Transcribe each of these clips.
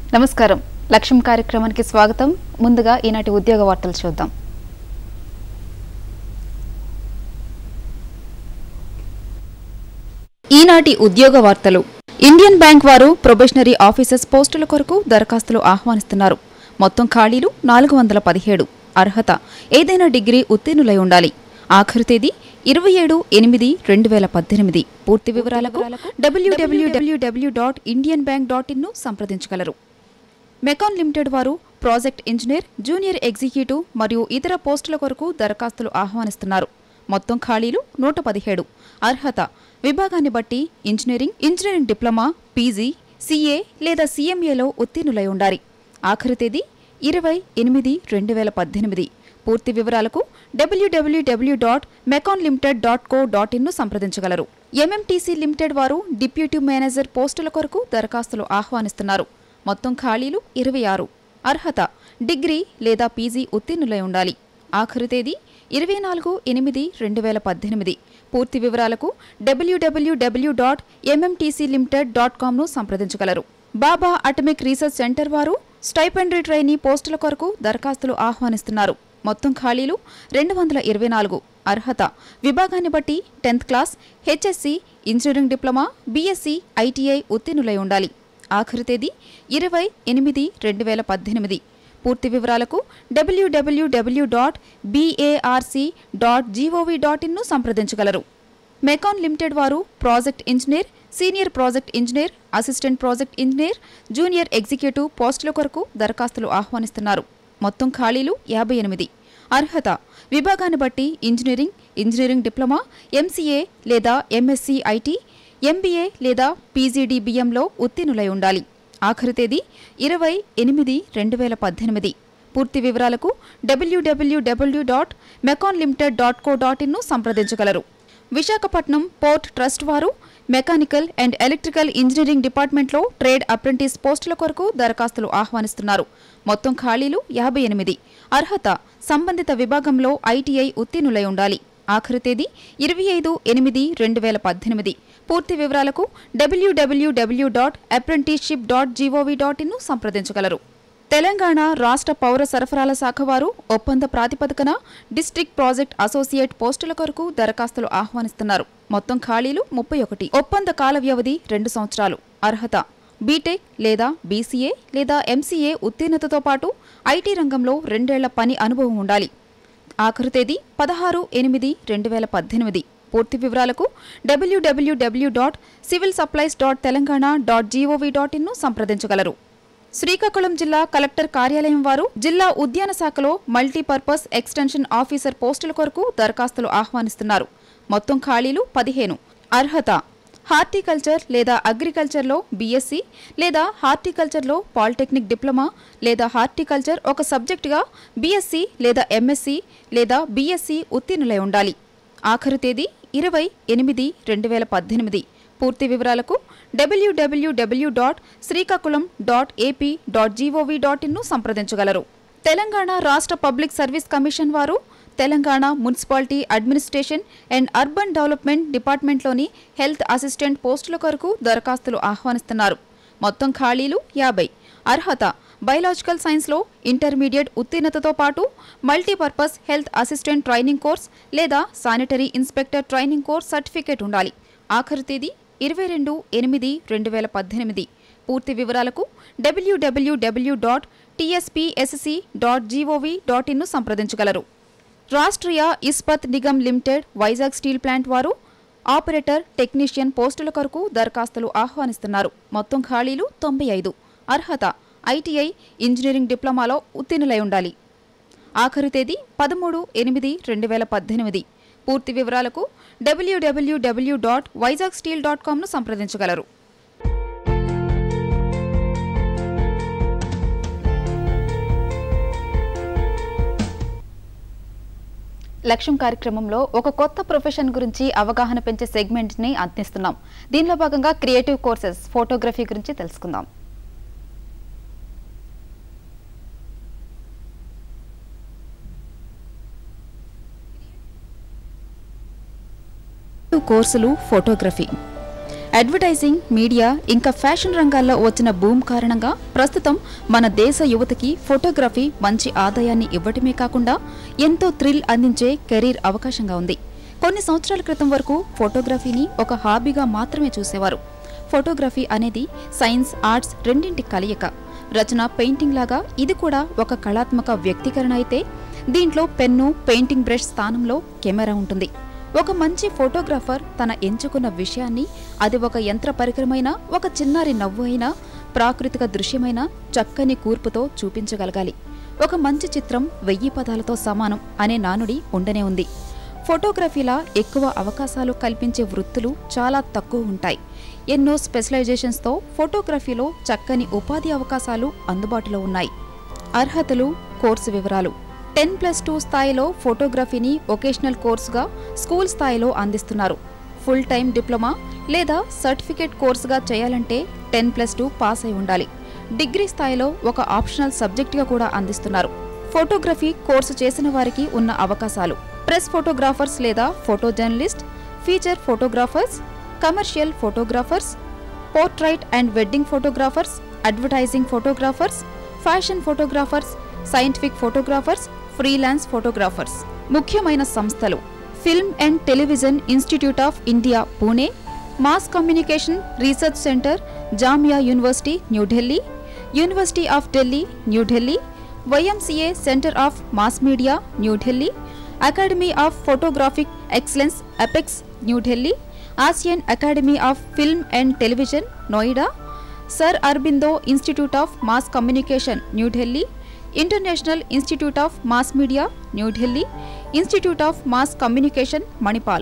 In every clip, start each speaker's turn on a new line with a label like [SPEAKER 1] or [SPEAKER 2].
[SPEAKER 1] నమస్కారం లక్ష్యం కార్యక్రమానికి స్వాగతం ముందుగా ఈనాటి ఉద్యోగ వార్తలు చూద్దాం ఈనాటి ఉద్యోగ వార్తలు ఇండియన్ బ్యాంక్ వారు ప్రొబేషనరీ ఆఫీసర్స్ పోస్టుల కొరకు దరఖాస్తులు ఆహ్వానిస్తున్నారు మొత్తం ఖాళీలు నాలుగు వందల పదిహేడు అర్హత ఏదైనా డిగ్రీ ఉత్తీర్ణులై ఉండాలి ఆఖరు తేదీ ఇరవై ఏడు ఎనిమిది రెండు వేల పద్దెనిమిది పూర్తి వివరాలకు WWWW dot Indian bank dot ఇన్ను సంప్రదించగలరు మెకాన్ లిమిటెడ్ వారు ప్రాజెక్ట్ ఇంజనీర్ జూనియర్ ఎగ్జిక్యూటివ్ మరియు ఇతర పోస్టుల కొరకు దరఖాస్తులు ఆహ్వానిస్తున్నారు మొత్తం ఖాళీలు నూట పదిహేడు అర్హత విభాగాన్ని బట్టి engineering engineering diploma PG CA లేదా సీఎంఏలో ఉత్తీర్ణులై ఉండాలి ఆఖరి తేదీ ఇరవై ఎనిమిది రెండు వేల పద్దెనిమిది పూర్తి వివరాలకు WWW dot MECON limited dot co dot ఇన్ను సంప్రదించగలరు ఎంఎంటీసీ లిమిటెడ్ వారు డిప్యూటీ మేనేజర్ పోస్టుల కొరకు దరఖాస్తులు ఆహ్వానిస్తున్నారు మొత్తం ఖాళీలు ఇరవై ఆరు అర్హత డిగ్రీ లేదా పీజీ ఉత్తీర్ణులై ఉండాలి ఆఖరు తేదీ ఇరవై నాలుగు ఎనిమిది రెండు వేల పద్దెనిమిది పూర్తి వివరాలకు WWW dot MMTC limited dot కామ్ను సంప్రదించగలరు బాబా అటమిక్ రీసెర్చ్ సెంటర్ వారు స్టైపెండరీ ట్రైనీ పోస్టుల కొరకు దరఖాస్తులు ఆహ్వానిస్తున్నారు మొత్తం ఖాళీలు రెండు వందల ఇరవై నాలుగు అర్హత విభాగాన్ని బట్టి tenth class HSC engineering diploma BSc ITI ఉత్తీర్ణులై ఉండాలి ఆఖరి తేదీ ఇరవై ఎనిమిది రెండు వేల పద్దెనిమిది పూర్తి వివరాలకు WWW dot BARC dot GOV dot ఇన్ను సంప్రదించగలరు మెకాన్ లిమిటెడ్ వారు project engineer senior project engineer assistant project engineer junior executive పోస్టుల కొరకు దరఖాస్తులు ఆహ్వానిస్తున్నారు మొత్తం ఖాళీలు యాభై ఎనిమిది అర్హత విభాగాన్ని బట్టి ఇంజనీరింగ్ ఇంజనీరింగ్ డిప్లొమా ఎంసీఏ లేదా ఎంఎస్సీ ఐటీ ఎంబీఏ లేదా పీజీడీబీఎంలో ఉత్తీర్ణులై ఉండాలి ఆఖరి తేదీ ఇరవై ఎనిమిది రెండు వేల పద్దెనిమిది పూర్తి వివరాలకు WWW dot MECON limited dot co dot ఇన్ను సంప్రదించగలరు విశాఖపట్నం పోర్ట్ ట్రస్ట్ వారు మెకానికల్ అండ్ ఎలక్ట్రికల్ ఇంజనీరింగ్ డిపార్ట్మెంట్లో ట్రేడ్ అప్రెంటిస్ పోస్టుల కొరకు దరఖాస్తులు ఆహ్వానిస్తున్నారు మొత్తం ఖాళీలు యాభై ఎనిమిది అర్హత సంబంధిత విభాగంలో ఐటీఐ ఉత్తీర్ణులై ఉండాలి ఆఖరి తేదీ ఇరవై ఐదు ఎనిమిది రెండు వేల పద్దెనిమిది పూర్తి వివరాలకు WWW dot apprenticeship dot GOV dot ఇన్ను సంప్రదించగలరు తెలంగాణ రాష్ట్ర పౌర సరఫరాల శాఖ వారు ఒప్పంద ప్రాతిపదికన డిస్ట్రిక్ట్ ప్రాజెక్ట్ అసోసియేట్ పోస్టుల కొరకు దరఖాస్తులు ఆహ్వానిస్తున్నారు మొత్తం ఖాళీలు ముప్పై ఒకటి ఒప్పంద కాల వ్యవధి రెండు సంవత్సరాలు అర్హత బీటెక్ లేదా బీసీఏ లేదా ఎంసీఏ ఉత్తీర్ణతతో పాటు ఐటీ రంగంలో రెండేళ్ల పని అనుభవం ఉండాలి ఆఖరు తేదీ పదహారు ఎనిమిది రెండు వేల పద్దెనిమిది పూర్తి వివరాలకు WWW dot civil supplies dot Telangana dot GOV dot ఇన్ను సంప్రదించగలరు శ్రీకాకుళం జిల్లా కలెక్టర్ కార్యాలయం వారు జిల్లా ఉద్యాన శాఖలో మల్టీపర్పస్ ఎక్స్టెన్షన్ ఆఫీసర్ పోస్టుల కొరకు దరఖాస్తులు ఆహ్వానిస్తున్నారు మొత్తం ఖాళీలు పదిహేను అర్హత హార్టికల్చర్ లేదా అగ్రికల్చర్లో బీఎస్సీ లేదా హార్టికల్చర్లో పాలిటెక్నిక్ డిప్లొమా లేదా హార్టికల్చర్ ఒక సబ్జెక్టుగా బీఎస్సీ లేదా ఎంఎస్సీ లేదా బీఎస్సీ ఉత్తీర్ణులై ఉండాలి ఆఖరు తేదీ ఇరవై ఎనిమిది రెండు వేల పద్దెనిమిది పూర్తి వివరాలకు WWW dot Srikakulam dot AP dot GOV dot ఇన్ను సంప్రదించగలరు తెలంగాణ రాష్ట్ర పబ్లిక్ సర్వీస్ కమిషన్ వారు Telangana municipality administration and urban development డిపార్ట్మెంట్లోని హెల్త్ అసిస్టెంట్ పోస్టుల కొరకు దరఖాస్తులు ఆహ్వానిస్తున్నారు మొత్తం ఖాళీలు యాభై అర్హత బయలాజికల్ సైన్స్లో ఇంటర్మీడియట్ ఉత్తీర్ణతతో పాటు multipurpose health assistant training course లేదా sanitary inspector training course certificate ఉండాలి ఆఖరి తేదీ ఇరవై రెండు ఎనిమిది రెండు వేల పద్దెనిమిది పూర్తి వివరాలకు WWW dot TSPSC dot GOV dot ఇన్ను సంప్రదించగలరు Rashtriya Ispat Nigam limited Vizag steel plant వారు ఆపరేటర్ టెక్నీషియన్ పోస్టుల కొరకు దరఖాస్తులు ఆహ్వానిస్తున్నారు మొత్తం ఖాళీలు తొంభై ఐదు అర్హత ఐటీఐ ఇంజనీరింగ్ డిప్లొమాలో ఉత్తీర్ణులై ఉండాలి ఆఖరి తేదీ పదమూడు ఎనిమిది రెండు వేల పద్దెనిమిది పూర్తి వివరాలకు WWW dot Vizag steel dot కామ్ను సంప్రదించగలరు లక్ష్యం కార్యక్రమంలో ఒక కొత్త ప్రొఫెషన్ గురించి అవగాహన పెంచే సెగ్మెంట్ ని అందిస్తున్నాం దీనిలో భాగంగా క్రియేటివ్ కోర్సెస్ ఫోటోగ్రఫీ గురించి తెలుసుకుందాం కోర్సులు ఫోటోగ్రఫీ అడ్వర్టైజింగ్ మీడియా ఇంకా ఫ్యాషన్ రంగాల్లో వచ్చిన బూమ్ కారణంగా ప్రస్తుతం మన దేశ యువతకి ఫోటోగ్రఫీ మంచి ఆదాయాన్ని ఇవ్వటమే కాకుండా ఎంతో థ్రిల్ అందించే కెరీర్ అవకాశంగా ఉంది కొన్ని సంవత్సరాల క్రితం వరకు ఫోటోగ్రఫీని ఒక హాబీగా మాత్రమే చూసేవారు ఫోటోగ్రఫీ అనేది సైన్స్ ఆర్ట్స్ రెండింటి కలయిక రచన పెయింటింగ్ లాగా ఇది కూడా ఒక కళాత్మక వ్యక్తీకరణ అయితే దీంట్లో పెన్ను పెయింటింగ్ బ్రష్ స్థానంలో కెమెరా ఉంటుంది ఒక మంచి ఫోటోగ్రాఫర్ తన ఎంచుకున్న విషయాన్ని అది ఒక యంత్ర పరికరమైన ఒక చిన్నారి నవ్వు అయినా ప్రాకృతిక దృశ్యమైన చక్కని కూర్పుతో చూపించగలగాలి ఒక మంచి చిత్రం వెయ్యి పదాలతో సమానం అనే నానుడి ఉండనే ఉంది ఫోటోగ్రఫీలా ఎక్కువ అవకాశాలు కల్పించే వృత్తులు చాలా తక్కువ ఉంటాయి ఎన్నో స్పెషలైజేషన్స్తో ఫోటోగ్రఫీలో చక్కని ఉపాధి అవకాశాలు అందుబాటులో ఉన్నాయి అర్హతలు కోర్సు వివరాలు టెన్ ప్లస్ టూ స్థాయిలో ఫోటోగ్రఫీని ఒకేషనల్ కోర్సుగా స్కూల్ స్థాయిలో అందిస్తున్నారు ఫుల్ టైం డిప్లొమా లేదా సర్టిఫికేట్ కోర్సుగా చేయాలంటే టెన్ ప్లస్ టూ పాస్ అయి ఉండాలి డిగ్రీ స్థాయిలో ఒక ఆప్షనల్ సబ్జెక్టుగా కూడా అందిస్తున్నారు ఫోటోగ్రఫీ కోర్సు చేసిన వారికి ఉన్న అవకాశాలు ప్రెస్ ఫోటోగ్రాఫర్స్ లేదా photo journalist feature photographers commercial photographers portrait and wedding photographers advertising photographers fashion photographers scientific photographers freelance photographers ముఖ్యమైన సంస్థలు film and television institute of India Pune mass communication research centre Jamia university New Delhi university of Delhi New Delhi YMCA centre of mass media New Delhi academy of photographic excellence apex New Delhi Asian academy of film and television Noida sir Aurobindo institute of mass communication New Delhi international institute of mass media New Delhi institute of mass communication Manipal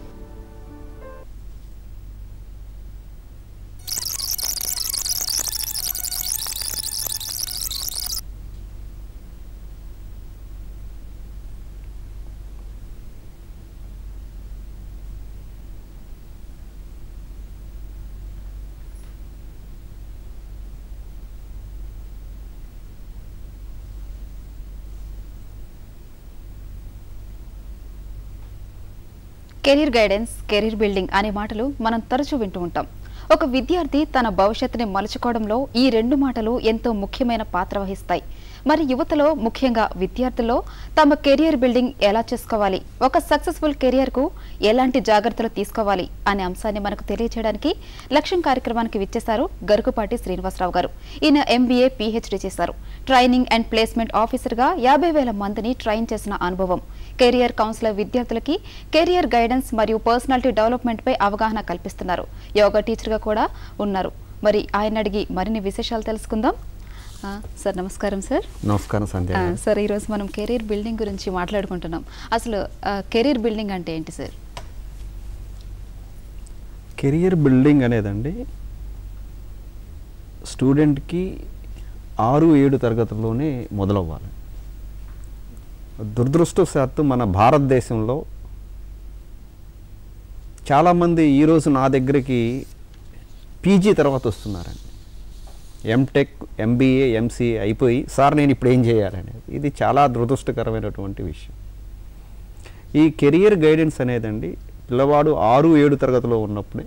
[SPEAKER 1] career guidance career building అనే మాటలు మనం తరచూ వింటూ ఉంటాం ఒక విద్యార్థి తన భవిష్యత్తుని మలుచుకోవడంలో ఈ రెండు మాటలు ఎంతో ముఖ్యమైన పాత్ర వహిస్తాయి మరి యువతలో ముఖ్యంగా విద్యార్థుల్లో తమ కెరియర్ బిల్డింగ్ ఎలా చేసుకోవాలి ఒక సక్సెస్ఫుల్ కెరియర్కు ఎలాంటి జాగ్రత్తలు తీసుకోవాలి అనే అంశాన్ని మనకు తెలియచేయడానికి లక్ష్యం కార్యక్రమానికి విచ్చేశారు గరుకుపాటి శ్రీనివాసరావు గారు ఈయన ఎంబీఏ పీహెచ్డీ చేశారు ట్రైనింగ్ అండ్ ప్లేస్మెంట్ ఆఫీసర్గా యాభై వేల మందిని ట్రైన్ చేసిన అనుభవం కెరియర్ కౌన్సిలర్ విద్యార్థులకి కెరియర్ గైడెన్స్ మరియు పర్సనాలిటీ డెవలప్మెంట్ పై అవగాహన కల్పిస్తున్నారు యోగా టీచర్గా కూడా ఉన్నారు మరి ఆయన అడిగి మరిన్ని విశేషాలు తెలుసుకుందాం ఆ, సార్ నమస్కారం సార్
[SPEAKER 2] నమస్కారం సంధ్య
[SPEAKER 1] ఆ,
[SPEAKER 2] గారు.
[SPEAKER 1] సార్ ఈరోజు మనం కెరీర్ బిల్డింగ్ గురించి మాట్లాడుకుంటున్నాం అసలు ఆ, కెరీర్ బిల్డింగ్ అంటే ఏంటి సార్
[SPEAKER 2] కెరియర్ బిల్డింగ్ అనేదండి స్టూడెంట్కి ఆరు ఏడు తరగతుల్లోనే మొదలవ్వాలి దురదృష్టవశాత్తు మన భారతదేశంలో చాలామంది ఈరోజు నా దగ్గరికి పీజీ తర్వాత వస్తున్నారండి ఎంటెక్ ఎంబీఏ ఎంసీఏ అయిపోయి సార్ నేను ఇప్పుడు ఏం చేయాలనేది ఇది చాలా దురదృష్టకరమైనటువంటి విషయం ఈ కెరియర్ గైడెన్స్ అనేదండి పిల్లవాడు ఆరు ఏడు తరగతిలో ఉన్నప్పుడే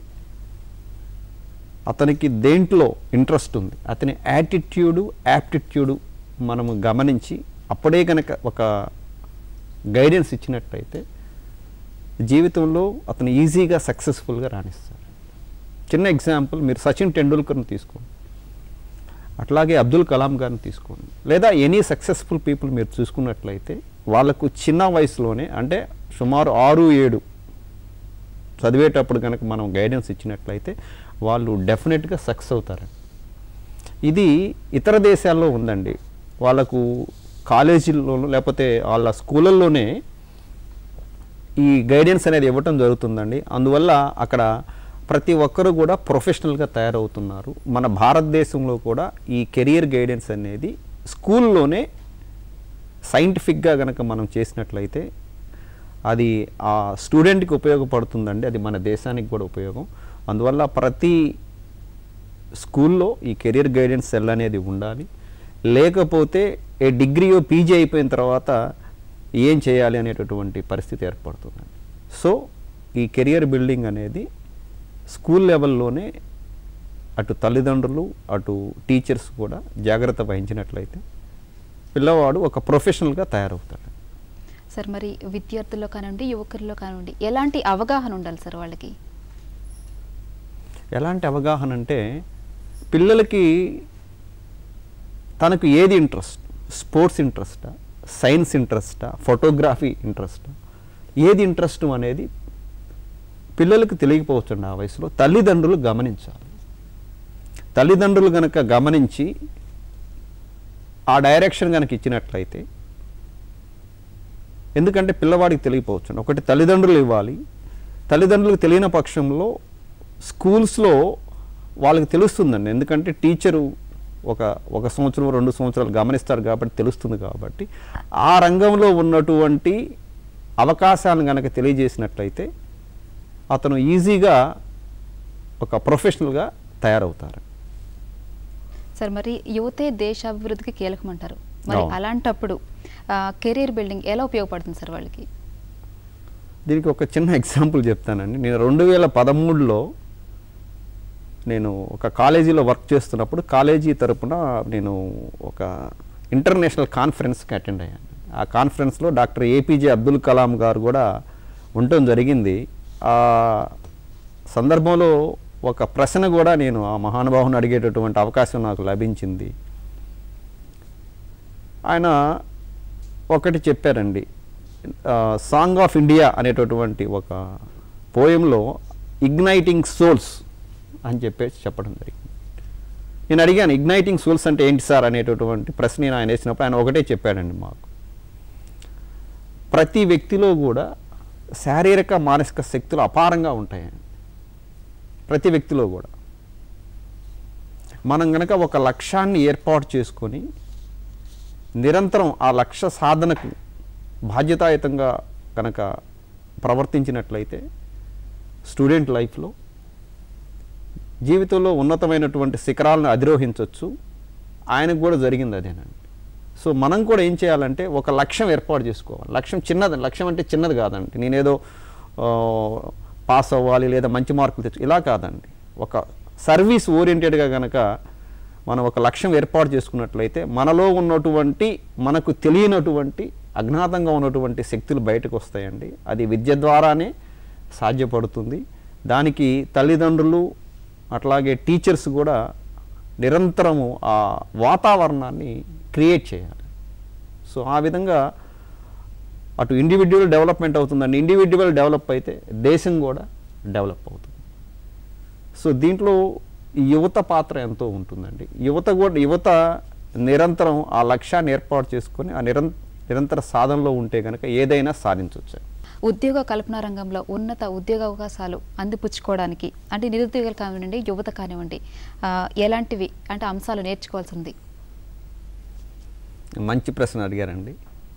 [SPEAKER 2] అతనికి దేంట్లో ఇంట్రెస్ట్ ఉంది అతని యాటిట్యూడు యాప్టిట్యూడు మనము గమనించి అప్పుడే కనుక ఒక గైడెన్స్ ఇచ్చినట్టయితే జీవితంలో అతను ఈజీగా సక్సెస్ఫుల్గా రాణిస్తారు చిన్న ఎగ్జాంపుల్ మీరు సచిన్ టెండూల్కర్ని తీసుకోండి అట్లాగే అబ్దుల్ కలాం గారిని తీసుకోండి లేదా ఎనీ సక్సెస్ఫుల్ పీపుల్ మీరు చూసుకున్నట్లయితే వాళ్ళకు చిన్న వయసులోనే అంటే సుమారు ఆరు ఏడు చదివేటప్పుడు కనుక మనం గైడెన్స్ ఇచ్చినట్లయితే వాళ్ళు డెఫినెట్గా సక్సెస్ అవుతారండి ఇది ఇతర దేశాల్లో ఉందండి వాళ్ళకు కాలేజీల్లోనూ లేకపోతే వాళ్ళ స్కూళ్ళల్లోనే ఈ గైడెన్స్ అనేది ఇవ్వటం జరుగుతుందండి అందువల్ల అక్కడ ప్రతి ఒక్కరు కూడా ప్రొఫెషనల్గా తయారవుతున్నారు మన భారతదేశంలో కూడా ఈ కెరియర్ గైడెన్స్ అనేది స్కూల్లోనే సైంటిఫిక్గా కనుక మనం చేసినట్లయితే అది ఆ స్టూడెంట్కి ఉపయోగపడుతుందండి అది మన దేశానికి కూడా ఉపయోగం అందువల్ల ప్రతి స్కూల్లో ఈ కెరియర్ గైడెన్స్ సెల్ అనేది ఉండాలి లేకపోతే ఏ డిగ్రీయో పీజీ అయిపోయిన తర్వాత ఏం చేయాలి అనేటటువంటి పరిస్థితి ఏర్పడుతుందండి సో ఈ కెరియర్ బిల్డింగ్ అనేది స్కూల్ లెవెల్లోనే అటు తల్లిదండ్రులు అటు టీచర్స్ కూడా జాగ్రత్త వహించినట్లయితే పిల్లవాడు ఒక ప్రొఫెషనల్గా తయారవుతాడు
[SPEAKER 1] సార్ మరి విద్యార్థుల్లో కానివ్వండి యువకుల్లో కానివ్వండి ఎలాంటి అవగాహన ఉండాలి సార్ వాళ్ళకి
[SPEAKER 2] ఎలాంటి అవగాహన అంటే పిల్లలకి తనకు ఏది ఇంట్రెస్ట్ స్పోర్ట్స్ ఇంట్రెస్టా సైన్స్ ఇంట్రెస్టా ఫోటోగ్రఫీ ఇంట్రెస్టా ఏది ఇంట్రెస్ట్ అనేది పిల్లలకు తెలియకపోవచ్చండి ఆ వయసులో తల్లిదండ్రులు గమనించాలి తల్లిదండ్రులు గనక గమనించి ఆ డైరెక్షన్ కనుక ఇచ్చినట్లయితే ఎందుకంటే పిల్లవాడికి తెలియకపోవచ్చు ఒకటి తల్లిదండ్రులు ఇవ్వాలి తల్లిదండ్రులకు తెలియని పక్షంలో స్కూల్స్లో వాళ్ళకి తెలుస్తుందండి ఎందుకంటే టీచరు ఒక ఒక సంవత్సరం రెండు సంవత్సరాలు గమనిస్తారు కాబట్టి తెలుస్తుంది కాబట్టి ఆ రంగంలో ఉన్నటువంటి అవకాశాలను కనుక తెలియజేసినట్లయితే అతను ఈజీగా ఒక ప్రొఫెషనల్గా తయారవుతారు
[SPEAKER 1] సార్ మరి యువతే దేశాభివృద్ధికి కీలకం అంటారు మరి
[SPEAKER 2] అవును.
[SPEAKER 1] అలాంటప్పుడు కెరీర్ బిల్డింగ్ ఎలా ఉపయోగపడుతుంది సార్ వాళ్ళకి
[SPEAKER 2] దీనికి ఒక చిన్న ఎగ్జాంపుల్ చెప్తానండి నేను రెండు వేల పదమూడులో నేను ఒక కాలేజీలో వర్క్ చేస్తున్నప్పుడు కాలేజీ తరపున నేను ఒక ఇంటర్నేషనల్ కాన్ఫరెన్స్కి అటెండ్ అయ్యాను ఆ కాన్ఫరెన్స్లో డాక్టర్ ఏపీజే అబ్దుల్ కలాం గారు కూడా ఉండటం జరిగింది ఆ సందర్భంలో ఒక ప్రశ్న కూడా నేను ఆ మహానుభావుని అడిగేటటువంటి అవకాశం నాకు లభించింది ఆయన ఒకటి చెప్పారండి సాంగ్ ఆఫ్ ఇండియా అనేటటువంటి ఒక పోయంలో ఇగ్నైటింగ్ సోల్స్ అని చెప్పేసి చెప్పడం జరిగింది నేను అడిగాను ఇగ్నైటింగ్ సోల్స్ అంటే ఏంటి సార్ అనేటటువంటి ప్రశ్న నేను ఆయన వేసినప్పుడు ఆయన ఒకటే చెప్పాడండి మాకు ప్రతి వ్యక్తిలో కూడా శారీరక మానసిక శక్తులు అపారంగా ఉంటాయండి ప్రతి వ్యక్తిలో కూడా మనం గనక ఒక లక్ష్యాన్ని ఏర్పాటు చేసుకొని నిరంతరం ఆ లక్ష్య సాధనకు బాధ్యతాయుతంగా కనుక ప్రవర్తించినట్లయితే స్టూడెంట్ లైఫ్లో జీవితంలో ఉన్నతమైనటువంటి శిఖరాలను అధిరోహించవచ్చు ఆయనకు కూడా జరిగింది అదేనండి సో మనం కూడా ఏం చేయాలంటే ఒక లక్ష్యం ఏర్పాటు చేసుకోవాలి లక్ష్యం చిన్నది లక్ష్యం అంటే చిన్నది కాదండి నేనేదో ఆ, పాస్ అవ్వాలి లేదా మంచి మార్కులు తెచ్చు ఇలా కాదండి ఒక సర్వీస్ ఓరియంటెడ్గా కనుక మనం ఒక లక్ష్యం ఏర్పాటు చేసుకున్నట్లయితే మనలో ఉన్నటువంటి మనకు తెలియనటువంటి అజ్ఞాతంగా ఉన్నటువంటి శక్తులు బయటకు వస్తాయండి అది విద్య ద్వారానే సాధ్యపడుతుంది దానికి తల్లిదండ్రులు అట్లాగే టీచర్స్ కూడా నిరంతరము ఆ వాతావరణాన్ని క్రియేట్ చేయాలి సో ఆ విధంగా అటు ఇండివిజువల్ డెవలప్మెంట్ అవుతుందండి ఇండివిజువల్ డెవలప్ అయితే దేశం కూడా డెవలప్ అవుతుంది సో దీంట్లో ఈ యువత పాత్ర ఎంతో ఉంటుందండి యువత కూడా యువత నిరంతరం ఆ లక్ష్యాన్ని ఏర్పాటు చేసుకొని ఆ నిరం నిరంతర సాధనలో ఉంటే కనుక ఏదైనా సాధించవచ్చు
[SPEAKER 1] ఉద్యోగ కల్పన రంగంలో ఉన్నత ఉద్యోగ అవకాశాలు అందిపుచ్చుకోవడానికి అంటే నిరుద్యోగులు కానివ్వండి యువత కానివ్వండి ఆ, ఎలాంటివి అంటే అంశాలు నేర్చుకోవాల్సి ఉంది
[SPEAKER 2] మంచి ప్రశ్న అడిగారండి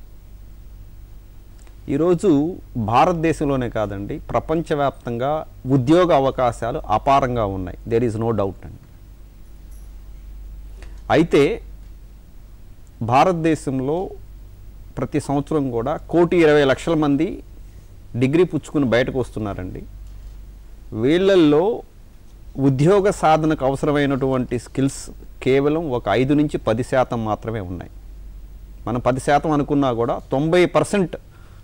[SPEAKER 2] ఈరోజు భారతదేశంలోనే కాదండి ప్రపంచవ్యాప్తంగా ఉద్యోగ అవకాశాలు అపారంగా ఉన్నాయి దెర్ ఈజ్ నో డౌట్ అండి అయితే భారతదేశంలో ప్రతి సంవత్సరం కూడా కోటి ఇరవై లక్షల మంది డిగ్రీ పుచ్చుకుని బయటకు వస్తున్నారండి వీళ్ళల్లో ఉద్యోగ సాధనకు అవసరమైనటువంటి స్కిల్స్ కేవలం ఒక ఐదు నుంచి పది శాతం మాత్రమే ఉన్నాయి మనం పది శాతం అనుకున్నా కూడా తొంభై పర్సెంట్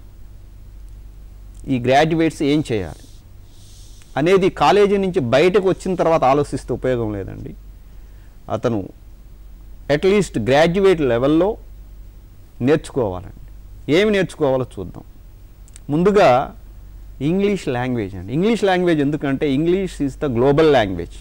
[SPEAKER 2] ఈ గ్రాడ్యుయేట్స్ ఏం చేయాలి అనేది కాలేజీ నుంచి బయటకు వచ్చిన తర్వాత ఆలోచిస్తే ఉపయోగం లేదండి అతను అట్లీస్ట్ గ్రాడ్యుయేట్ లెవెల్లో నేర్చుకోవాలండి ఏమి నేర్చుకోవాలో చూద్దాం ముందుగా ఇంగ్లీష్ లాంగ్వేజ్ అండి ఇంగ్లీష్ లాంగ్వేజ్ ఎందుకంటే English is the global language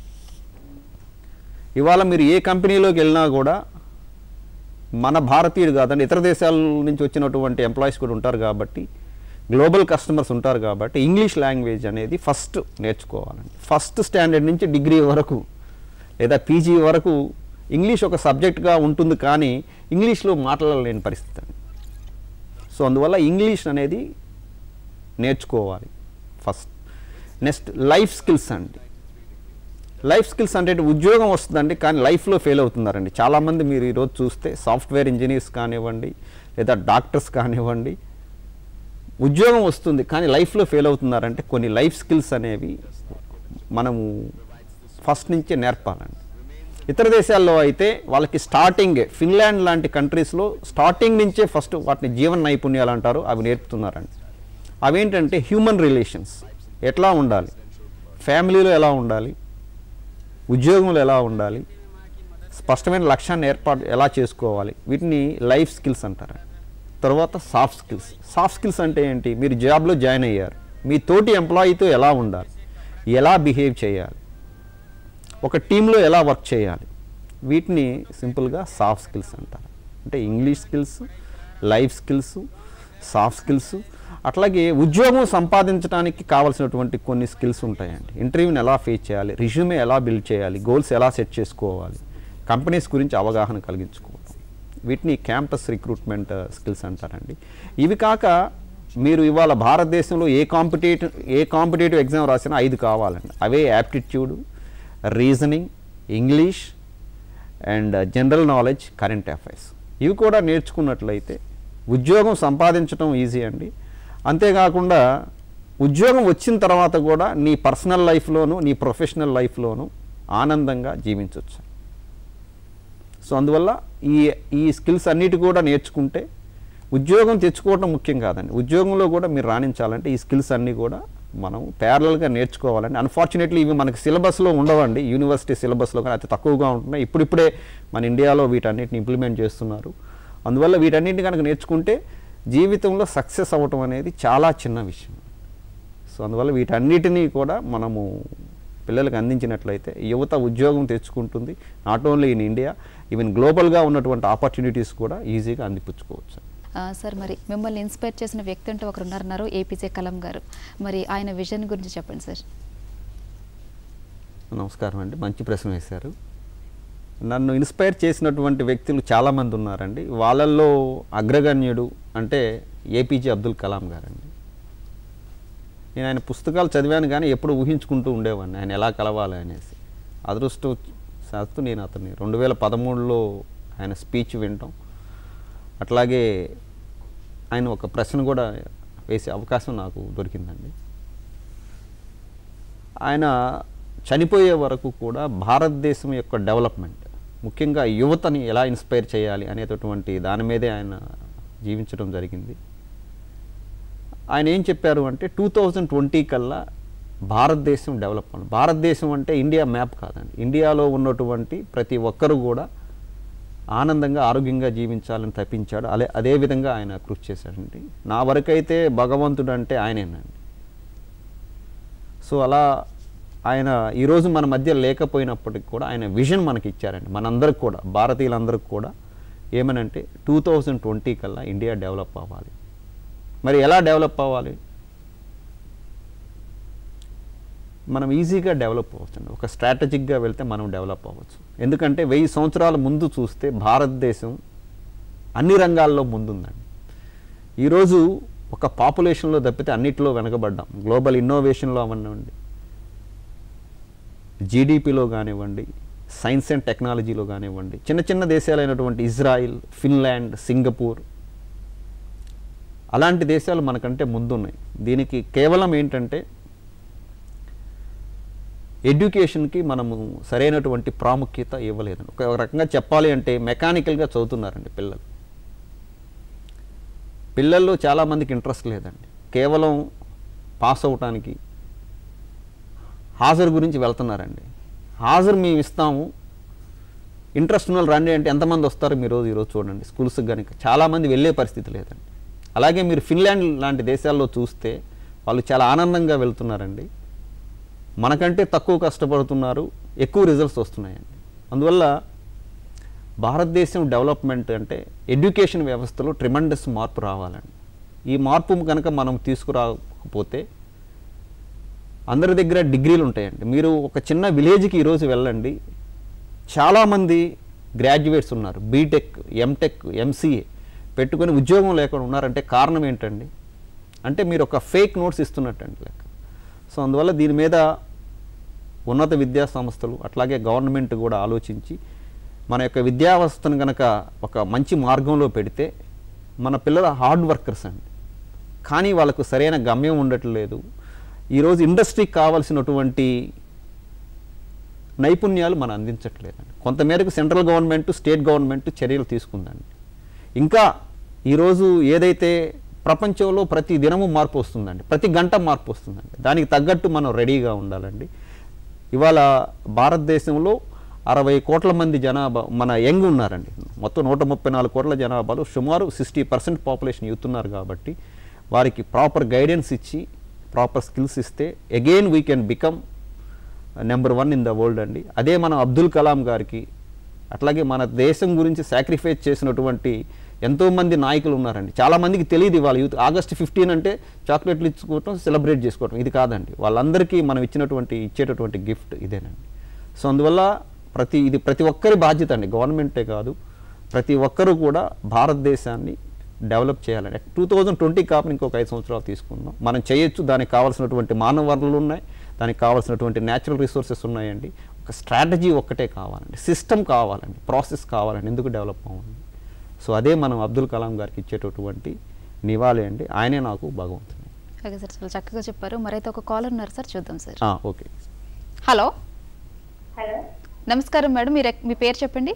[SPEAKER 2] ఇవాళ మీరు ఏ కంపెనీలోకి వెళ్ళినా కూడా మన భారతీయుడు కాదండి ఇతర దేశాల నుంచి వచ్చినటువంటి ఎంప్లాయీస్ కూడా ఉంటారు కాబట్టి గ్లోబల్ కస్టమర్స్ ఉంటారు కాబట్టి ఇంగ్లీష్ లాంగ్వేజ్ అనేది ఫస్ట్ నేర్చుకోవాలండి ఫస్ట్ స్టాండర్డ్ నుంచి డిగ్రీ వరకు లేదా పీజీ వరకు ఇంగ్లీష్ ఒక సబ్జెక్ట్గా ఉంటుంది కానీ ఇంగ్లీష్లో మాట్లాడలేని పరిస్థితి అండి సో అందువల్ల ఇంగ్లీష్ అనేది నేర్చుకోవాలి ఫస్ట్ నెక్స్ట్ లైఫ్ స్కిల్స్ అండి లైఫ్ స్కిల్స్ అంటే ఉద్యోగం వస్తుందండి కానీ లైఫ్లో ఫెయిల్ అవుతున్నారండి చాలామంది మీరు ఈరోజు చూస్తే సాఫ్ట్వేర్ ఇంజనీర్స్ కానివ్వండి లేదా డాక్టర్స్ కానివ్వండి ఉద్యోగం వస్తుంది కానీ లైఫ్లో ఫెయిల్ అవుతున్నారంటే కొన్ని లైఫ్ స్కిల్స్ అనేవి మనము ఫస్ట్ నుంచే నేర్పాలండి ఇతర దేశాల్లో అయితే వాళ్ళకి స్టార్టింగ్ ఫిన్లాండ్ లాంటి కంట్రీస్లో స్టార్టింగ్ నుంచే ఫస్ట్ వాటిని జీవన నైపుణ్యాలు అంటారు అవి నేర్పుతున్నారండి అవేంటంటే హ్యూమన్ రిలేషన్స్ ఎట్లా ఉండాలి ఫ్యామిలీలో ఎలా ఉండాలి ఉద్యోగంలో ఎలా ఉండాలి స్పష్టమైన లక్ష్యాన్ని ఏర్పాటు ఎలా చేసుకోవాలి వీటిని లైఫ్ స్కిల్స్ అంటారు తర్వాత సాఫ్ట్ స్కిల్స్ సాఫ్ట్ స్కిల్స్ అంటే ఏంటి మీరు జాబ్లో జాయిన్ అయ్యారు మీ తోటి ఎంప్లాయీతో ఎలా ఉండాలి ఎలా బిహేవ్ చేయాలి ఒక టీంలో ఎలా వర్క్ చేయాలి వీటిని సింపుల్గా సాఫ్ట్ స్కిల్స్ అంటారు అంటే English skills life skills soft skills అట్లాగే ఉద్యోగం సంపాదించడానికి కావాల్సినటువంటి కొన్ని స్కిల్స్ ఉంటాయండి ఇంటర్వ్యూని ఎలా ఫేస్ చేయాలి రిజ్యూమే ఎలా బిల్డ్ చేయాలి గోల్స్ ఎలా సెట్ చేసుకోవాలి కంపెనీస్ గురించి అవగాహన కలిగించుకోవడం వీటిని క్యాంపస్ రిక్రూట్మెంట్ స్కిల్స్ అంటారండి ఇవి కాక మీరు ఇవాళ భారతదేశంలో ఏ కాంపిటేటివ్ ఏ కాంపిటేటివ్ ఎగ్జామ్ రాసినా ఐదు కావాలండి అవే aptitude reasoning English and general knowledge current affairs ఇవి కూడా నేర్చుకున్నట్లయితే ఉద్యోగం సంపాదించడం ఈజీ అండి అంతేకాకుండా ఉద్యోగం వచ్చిన తర్వాత కూడా నీ పర్సనల్ లైఫ్లోను నీ ప్రొఫెషనల్ లైఫ్లోను ఆనందంగా జీవించవచ్చు సో అందువల్ల ఈ ఈ స్కిల్స్ అన్నిటి కూడా నేర్చుకుంటే ఉద్యోగం తెచ్చుకోవడం ముఖ్యం కాదండి ఉద్యోగంలో కూడా మీరు రాణించాలంటే ఈ స్కిల్స్ అన్నీ కూడా మనం ప్యారలల్గా నేర్చుకోవాలండి అన్ఫార్చునేట్లీ ఇవి మనకి సిలబస్లో ఉండవండి యూనివర్సిటీ సిలబస్లో కానీ అతి తక్కువగా ఉంటున్నాయి ఇప్పుడిప్పుడే మన ఇండియాలో వీటన్నిటిని ఇంప్లిమెంట్ చేస్తున్నారు అందువల్ల వీటన్నిటిని కనుక నేర్చుకుంటే జీవితంలో సక్సెస్ అవ్వటం అనేది చాలా చిన్న విషయం సో అందువల్ల వీటన్నిటినీ కూడా మనము పిల్లలకు అందించినట్లయితే యువత ఉద్యోగం తెచ్చుకుంటుంది not only in India even గ్లోబల్గా ఉన్నటువంటి ఆపర్చునిటీస్ కూడా ఈజీగా అందిపుచ్చుకోవచ్చు
[SPEAKER 1] ఆ, సార్ మరి మిమ్మల్ని ఇన్స్పైర్ చేసిన వ్యక్తి అంటే ఒకరు ఉన్నారన్నారు ఏపీజే కలాం గారు మరి ఆయన విజన్ గురించి చెప్పండి సార్
[SPEAKER 2] నమస్కారం అండి మంచి ప్రశ్న వేశారు నన్ను ఇన్స్పైర్ చేసినటువంటి వ్యక్తులు చాలామంది ఉన్నారండి వాళ్ళల్లో అగ్రగణ్యుడు అంటే ఏపీజే అబ్దుల్ కలాం గారండి నేను ఆయన పుస్తకాలు చదివాను కానీ ఎప్పుడు ఊహించుకుంటూ ఉండేవాడిని ఆయన ఎలా కలవాలి అనేసి అదృష్టం శాస్తు నేను అతన్ని రెండు వేల పదమూడులో ఆయన స్పీచ్ వినటం అట్లాగే ఆయన ఒక ప్రశ్న కూడా వేసే అవకాశం నాకు దొరికిందండి ఆయన చనిపోయే వరకు కూడా భారతదేశం యొక్క డెవలప్మెంట్ ముఖ్యంగా యువతని ఎలా ఇన్స్పైర్ చేయాలి అనేటటువంటి దాని మీదే ఆయన జీవించడం జరిగింది ఆయన ఏం చెప్పారు అంటే టూ థౌజండ్ ట్వంటీ కల్లా భారతదేశం డెవలప్ అవ్వాలి భారతదేశం అంటే ఇండియా మ్యాప్ కాదండి ఇండియాలో ఉన్నటువంటి ప్రతి ఒక్కరు కూడా ఆనందంగా ఆరోగ్యంగా జీవించాలని తప్పించాడు అదే అదే విధంగా ఆయన కృషి చేశాడండి నా వరకైతే భగవంతుడు అంటే ఆయనేనండి సో అలా ఆయన ఈరోజు మన మధ్య లేకపోయినప్పటికి కూడా ఆయన విజన్ మనకి ఇచ్చారండి మనందరికి కూడా భారతీయులందరికీ కూడా ఏమనంటే టూ థౌజండ్ ట్వంటీ కల్లా ఇండియా డెవలప్ అవ్వాలి మరి ఎలా డెవలప్ అవ్వాలి మనం ఈజీగా డెవలప్ అవ్వచ్చు అండి ఒక స్ట్రాటజిక్గా వెళ్తే మనం డెవలప్ అవ్వచ్చు ఎందుకంటే వెయ్యి సంవత్సరాల ముందు చూస్తే భారతదేశం అన్ని రంగాల్లో ముందుందండి ఈరోజు ఒక పాపులేషన్లో తప్పితే అన్నిటిలో వెనకబడ్డాం గ్లోబల్ ఇన్నోవేషన్లో అవనివ్వండి జీడిపిలో కానివ్వండి సైన్స్ అండ్ టెక్నాలజీలో కానివ్వండి చిన్న చిన్న దేశాలైనటువంటి ఇజ్రాయిల్ ఫిన్లాండ్ సింగపూర్ అలాంటి దేశాలు మనకంటే ముందున్నాయి దీనికి కేవలం ఏంటంటే ఎడ్యుకేషన్కి మనము సరైనటువంటి ప్రాముఖ్యత ఇవ్వలేదండి ఒక రకంగా చెప్పాలి అంటే మెకానికల్గా చదువుతున్నారండి పిల్లలు పిల్లల్లో చాలామందికి ఇంట్రెస్ట్ లేదండి కేవలం పాస్ అవటానికి హాజరు గురించి వెళ్తున్నారండి హాజరు మేము ఇస్తాము ఇంట్రెస్ట్ ఉన్న వాళ్ళు రండి అంటే ఎంతమంది వస్తారు మీరు రోజు ఈరోజు చూడండి స్కూల్స్కి కనుక చాలామంది వెళ్ళే పరిస్థితి లేదండి అలాగే మీరు ఫిన్లాండ్ లాంటి దేశాల్లో చూస్తే వాళ్ళు చాలా ఆనందంగా వెళ్తున్నారండి మనకంటే తక్కువ కష్టపడుతున్నారు ఎక్కువ రిజల్ట్స్ వస్తున్నాయండి అందువల్ల భారతదేశం డెవలప్మెంట్ అంటే ఎడ్యుకేషన్ వ్యవస్థలో ట్రిమండస్ మార్పు రావాలండి ఈ మార్పు కనుక మనం తీసుకురాకపోతే అందరి దగ్గర డిగ్రీలు ఉంటాయండి మీరు ఒక చిన్న విలేజ్కి ఈరోజు వెళ్ళండి చాలామంది గ్రాడ్యుయేట్స్ ఉన్నారు బీటెక్ ఎంటెక్ ఎంసీఏ పెట్టుకొని ఉద్యోగం లేకుండా ఉన్నారంటే కారణం ఏంటండి అంటే మీరు ఒక ఫేక్ నోట్స్ ఇస్తున్నట్టండి లెక్క సో అందువల్ల దీని మీద ఉన్నత విద్యా సంస్థలు అట్లాగే గవర్నమెంట్ కూడా ఆలోచించి మన యొక్క విద్యా వ్యవస్థను కనుక ఒక మంచి మార్గంలో పెడితే మన పిల్లల హార్డ్ వర్కర్స్ అండి కానీ వాళ్ళకు సరైన గమ్యం ఉండట్లేదు ఈరోజు ఇండస్ట్రీకి కావాల్సినటువంటి నైపుణ్యాలు మనం అందించట్లేదండి కొంతమేరకు సెంట్రల్ గవర్నమెంట్ స్టేట్ గవర్నమెంట్ చర్యలు తీసుకుందండి ఇంకా ఈరోజు ఏదైతే ప్రపంచంలో ప్రతి దినము మార్పు వస్తుందండి ప్రతి గంట మార్పు వస్తుందండి దానికి తగ్గట్టు మనం రెడీగా ఉండాలండి ఇవాళ భారతదేశంలో అరవై కోట్ల మంది జనాభా మన యంగ్ ఉన్నారండి మొత్తం నూట ముప్పై నాలుగు కోట్ల జనాభాలో సుమారు సిక్స్టీ పర్సెంట్ పాపులేషన్ యూత్ ఉన్నారు కాబట్టి వారికి ప్రాపర్ గైడెన్స్ ఇచ్చి ప్రాపర్ స్కిల్స్ ఇస్తే again we can become number one in the world అండి అదే మనం అబ్దుల్ కలాం గారికి అట్లాగే మన దేశం గురించి సాక్రిఫైస్ చేసినటువంటి ఎంతోమంది నాయకులు ఉన్నారండి చాలామందికి తెలియదు వాళ్ళ యూత్ ఆగస్ట్ ఫిఫ్టీన్ అంటే చాక్లెట్లు ఇచ్చుకోవటం సెలబ్రేట్ చేసుకోవటం ఇది కాదండి వాళ్ళందరికీ మనం ఇచ్చినటువంటి ఇచ్చేటటువంటి గిఫ్ట్ ఇదేనండి సో అందువల్ల ప్రతి ఇది ప్రతి ఒక్కరి బాధ్యత అండి గవర్నమెంటే కాదు ప్రతి ఒక్కరూ కూడా భారతదేశాన్ని డెవలప్ చేయాలండి టూ థౌజండ్ ట్వంటీ కాపుని ఇంకొక ఐదు సంవత్సరాలు తీసుకుందాం మనం చేయొచ్చు దానికి కావాల్సినటువంటి మానవ వనరులు ఉన్నాయి దానికి కావాల్సినటువంటి న్యాచురల్ రిసోర్సెస్ ఉన్నాయండి ఒక స్ట్రాటజీ ఒక్కటే కావాలండి సిస్టమ్ కావాలండి ప్రాసెస్ కావాలండి ఎందుకు డెవలప్ అవ్వండి సో అదే మనం అబ్దుల్ కలాం గారికి ఇచ్చేటటువంటి నివాళి అండి ఆయనే నాకు భగవంతుడు
[SPEAKER 1] ఓకే సార్ చాలా చక్కగా చెప్పారు మరైతే ఒక కాలర్ ఉన్నారు సార్ చూద్దాం సార్
[SPEAKER 2] ఆ, ఓకే
[SPEAKER 1] హలో
[SPEAKER 3] హలో
[SPEAKER 1] నమస్కారం మేడం మీరు ఎక్- మీ పేరు చెప్పండి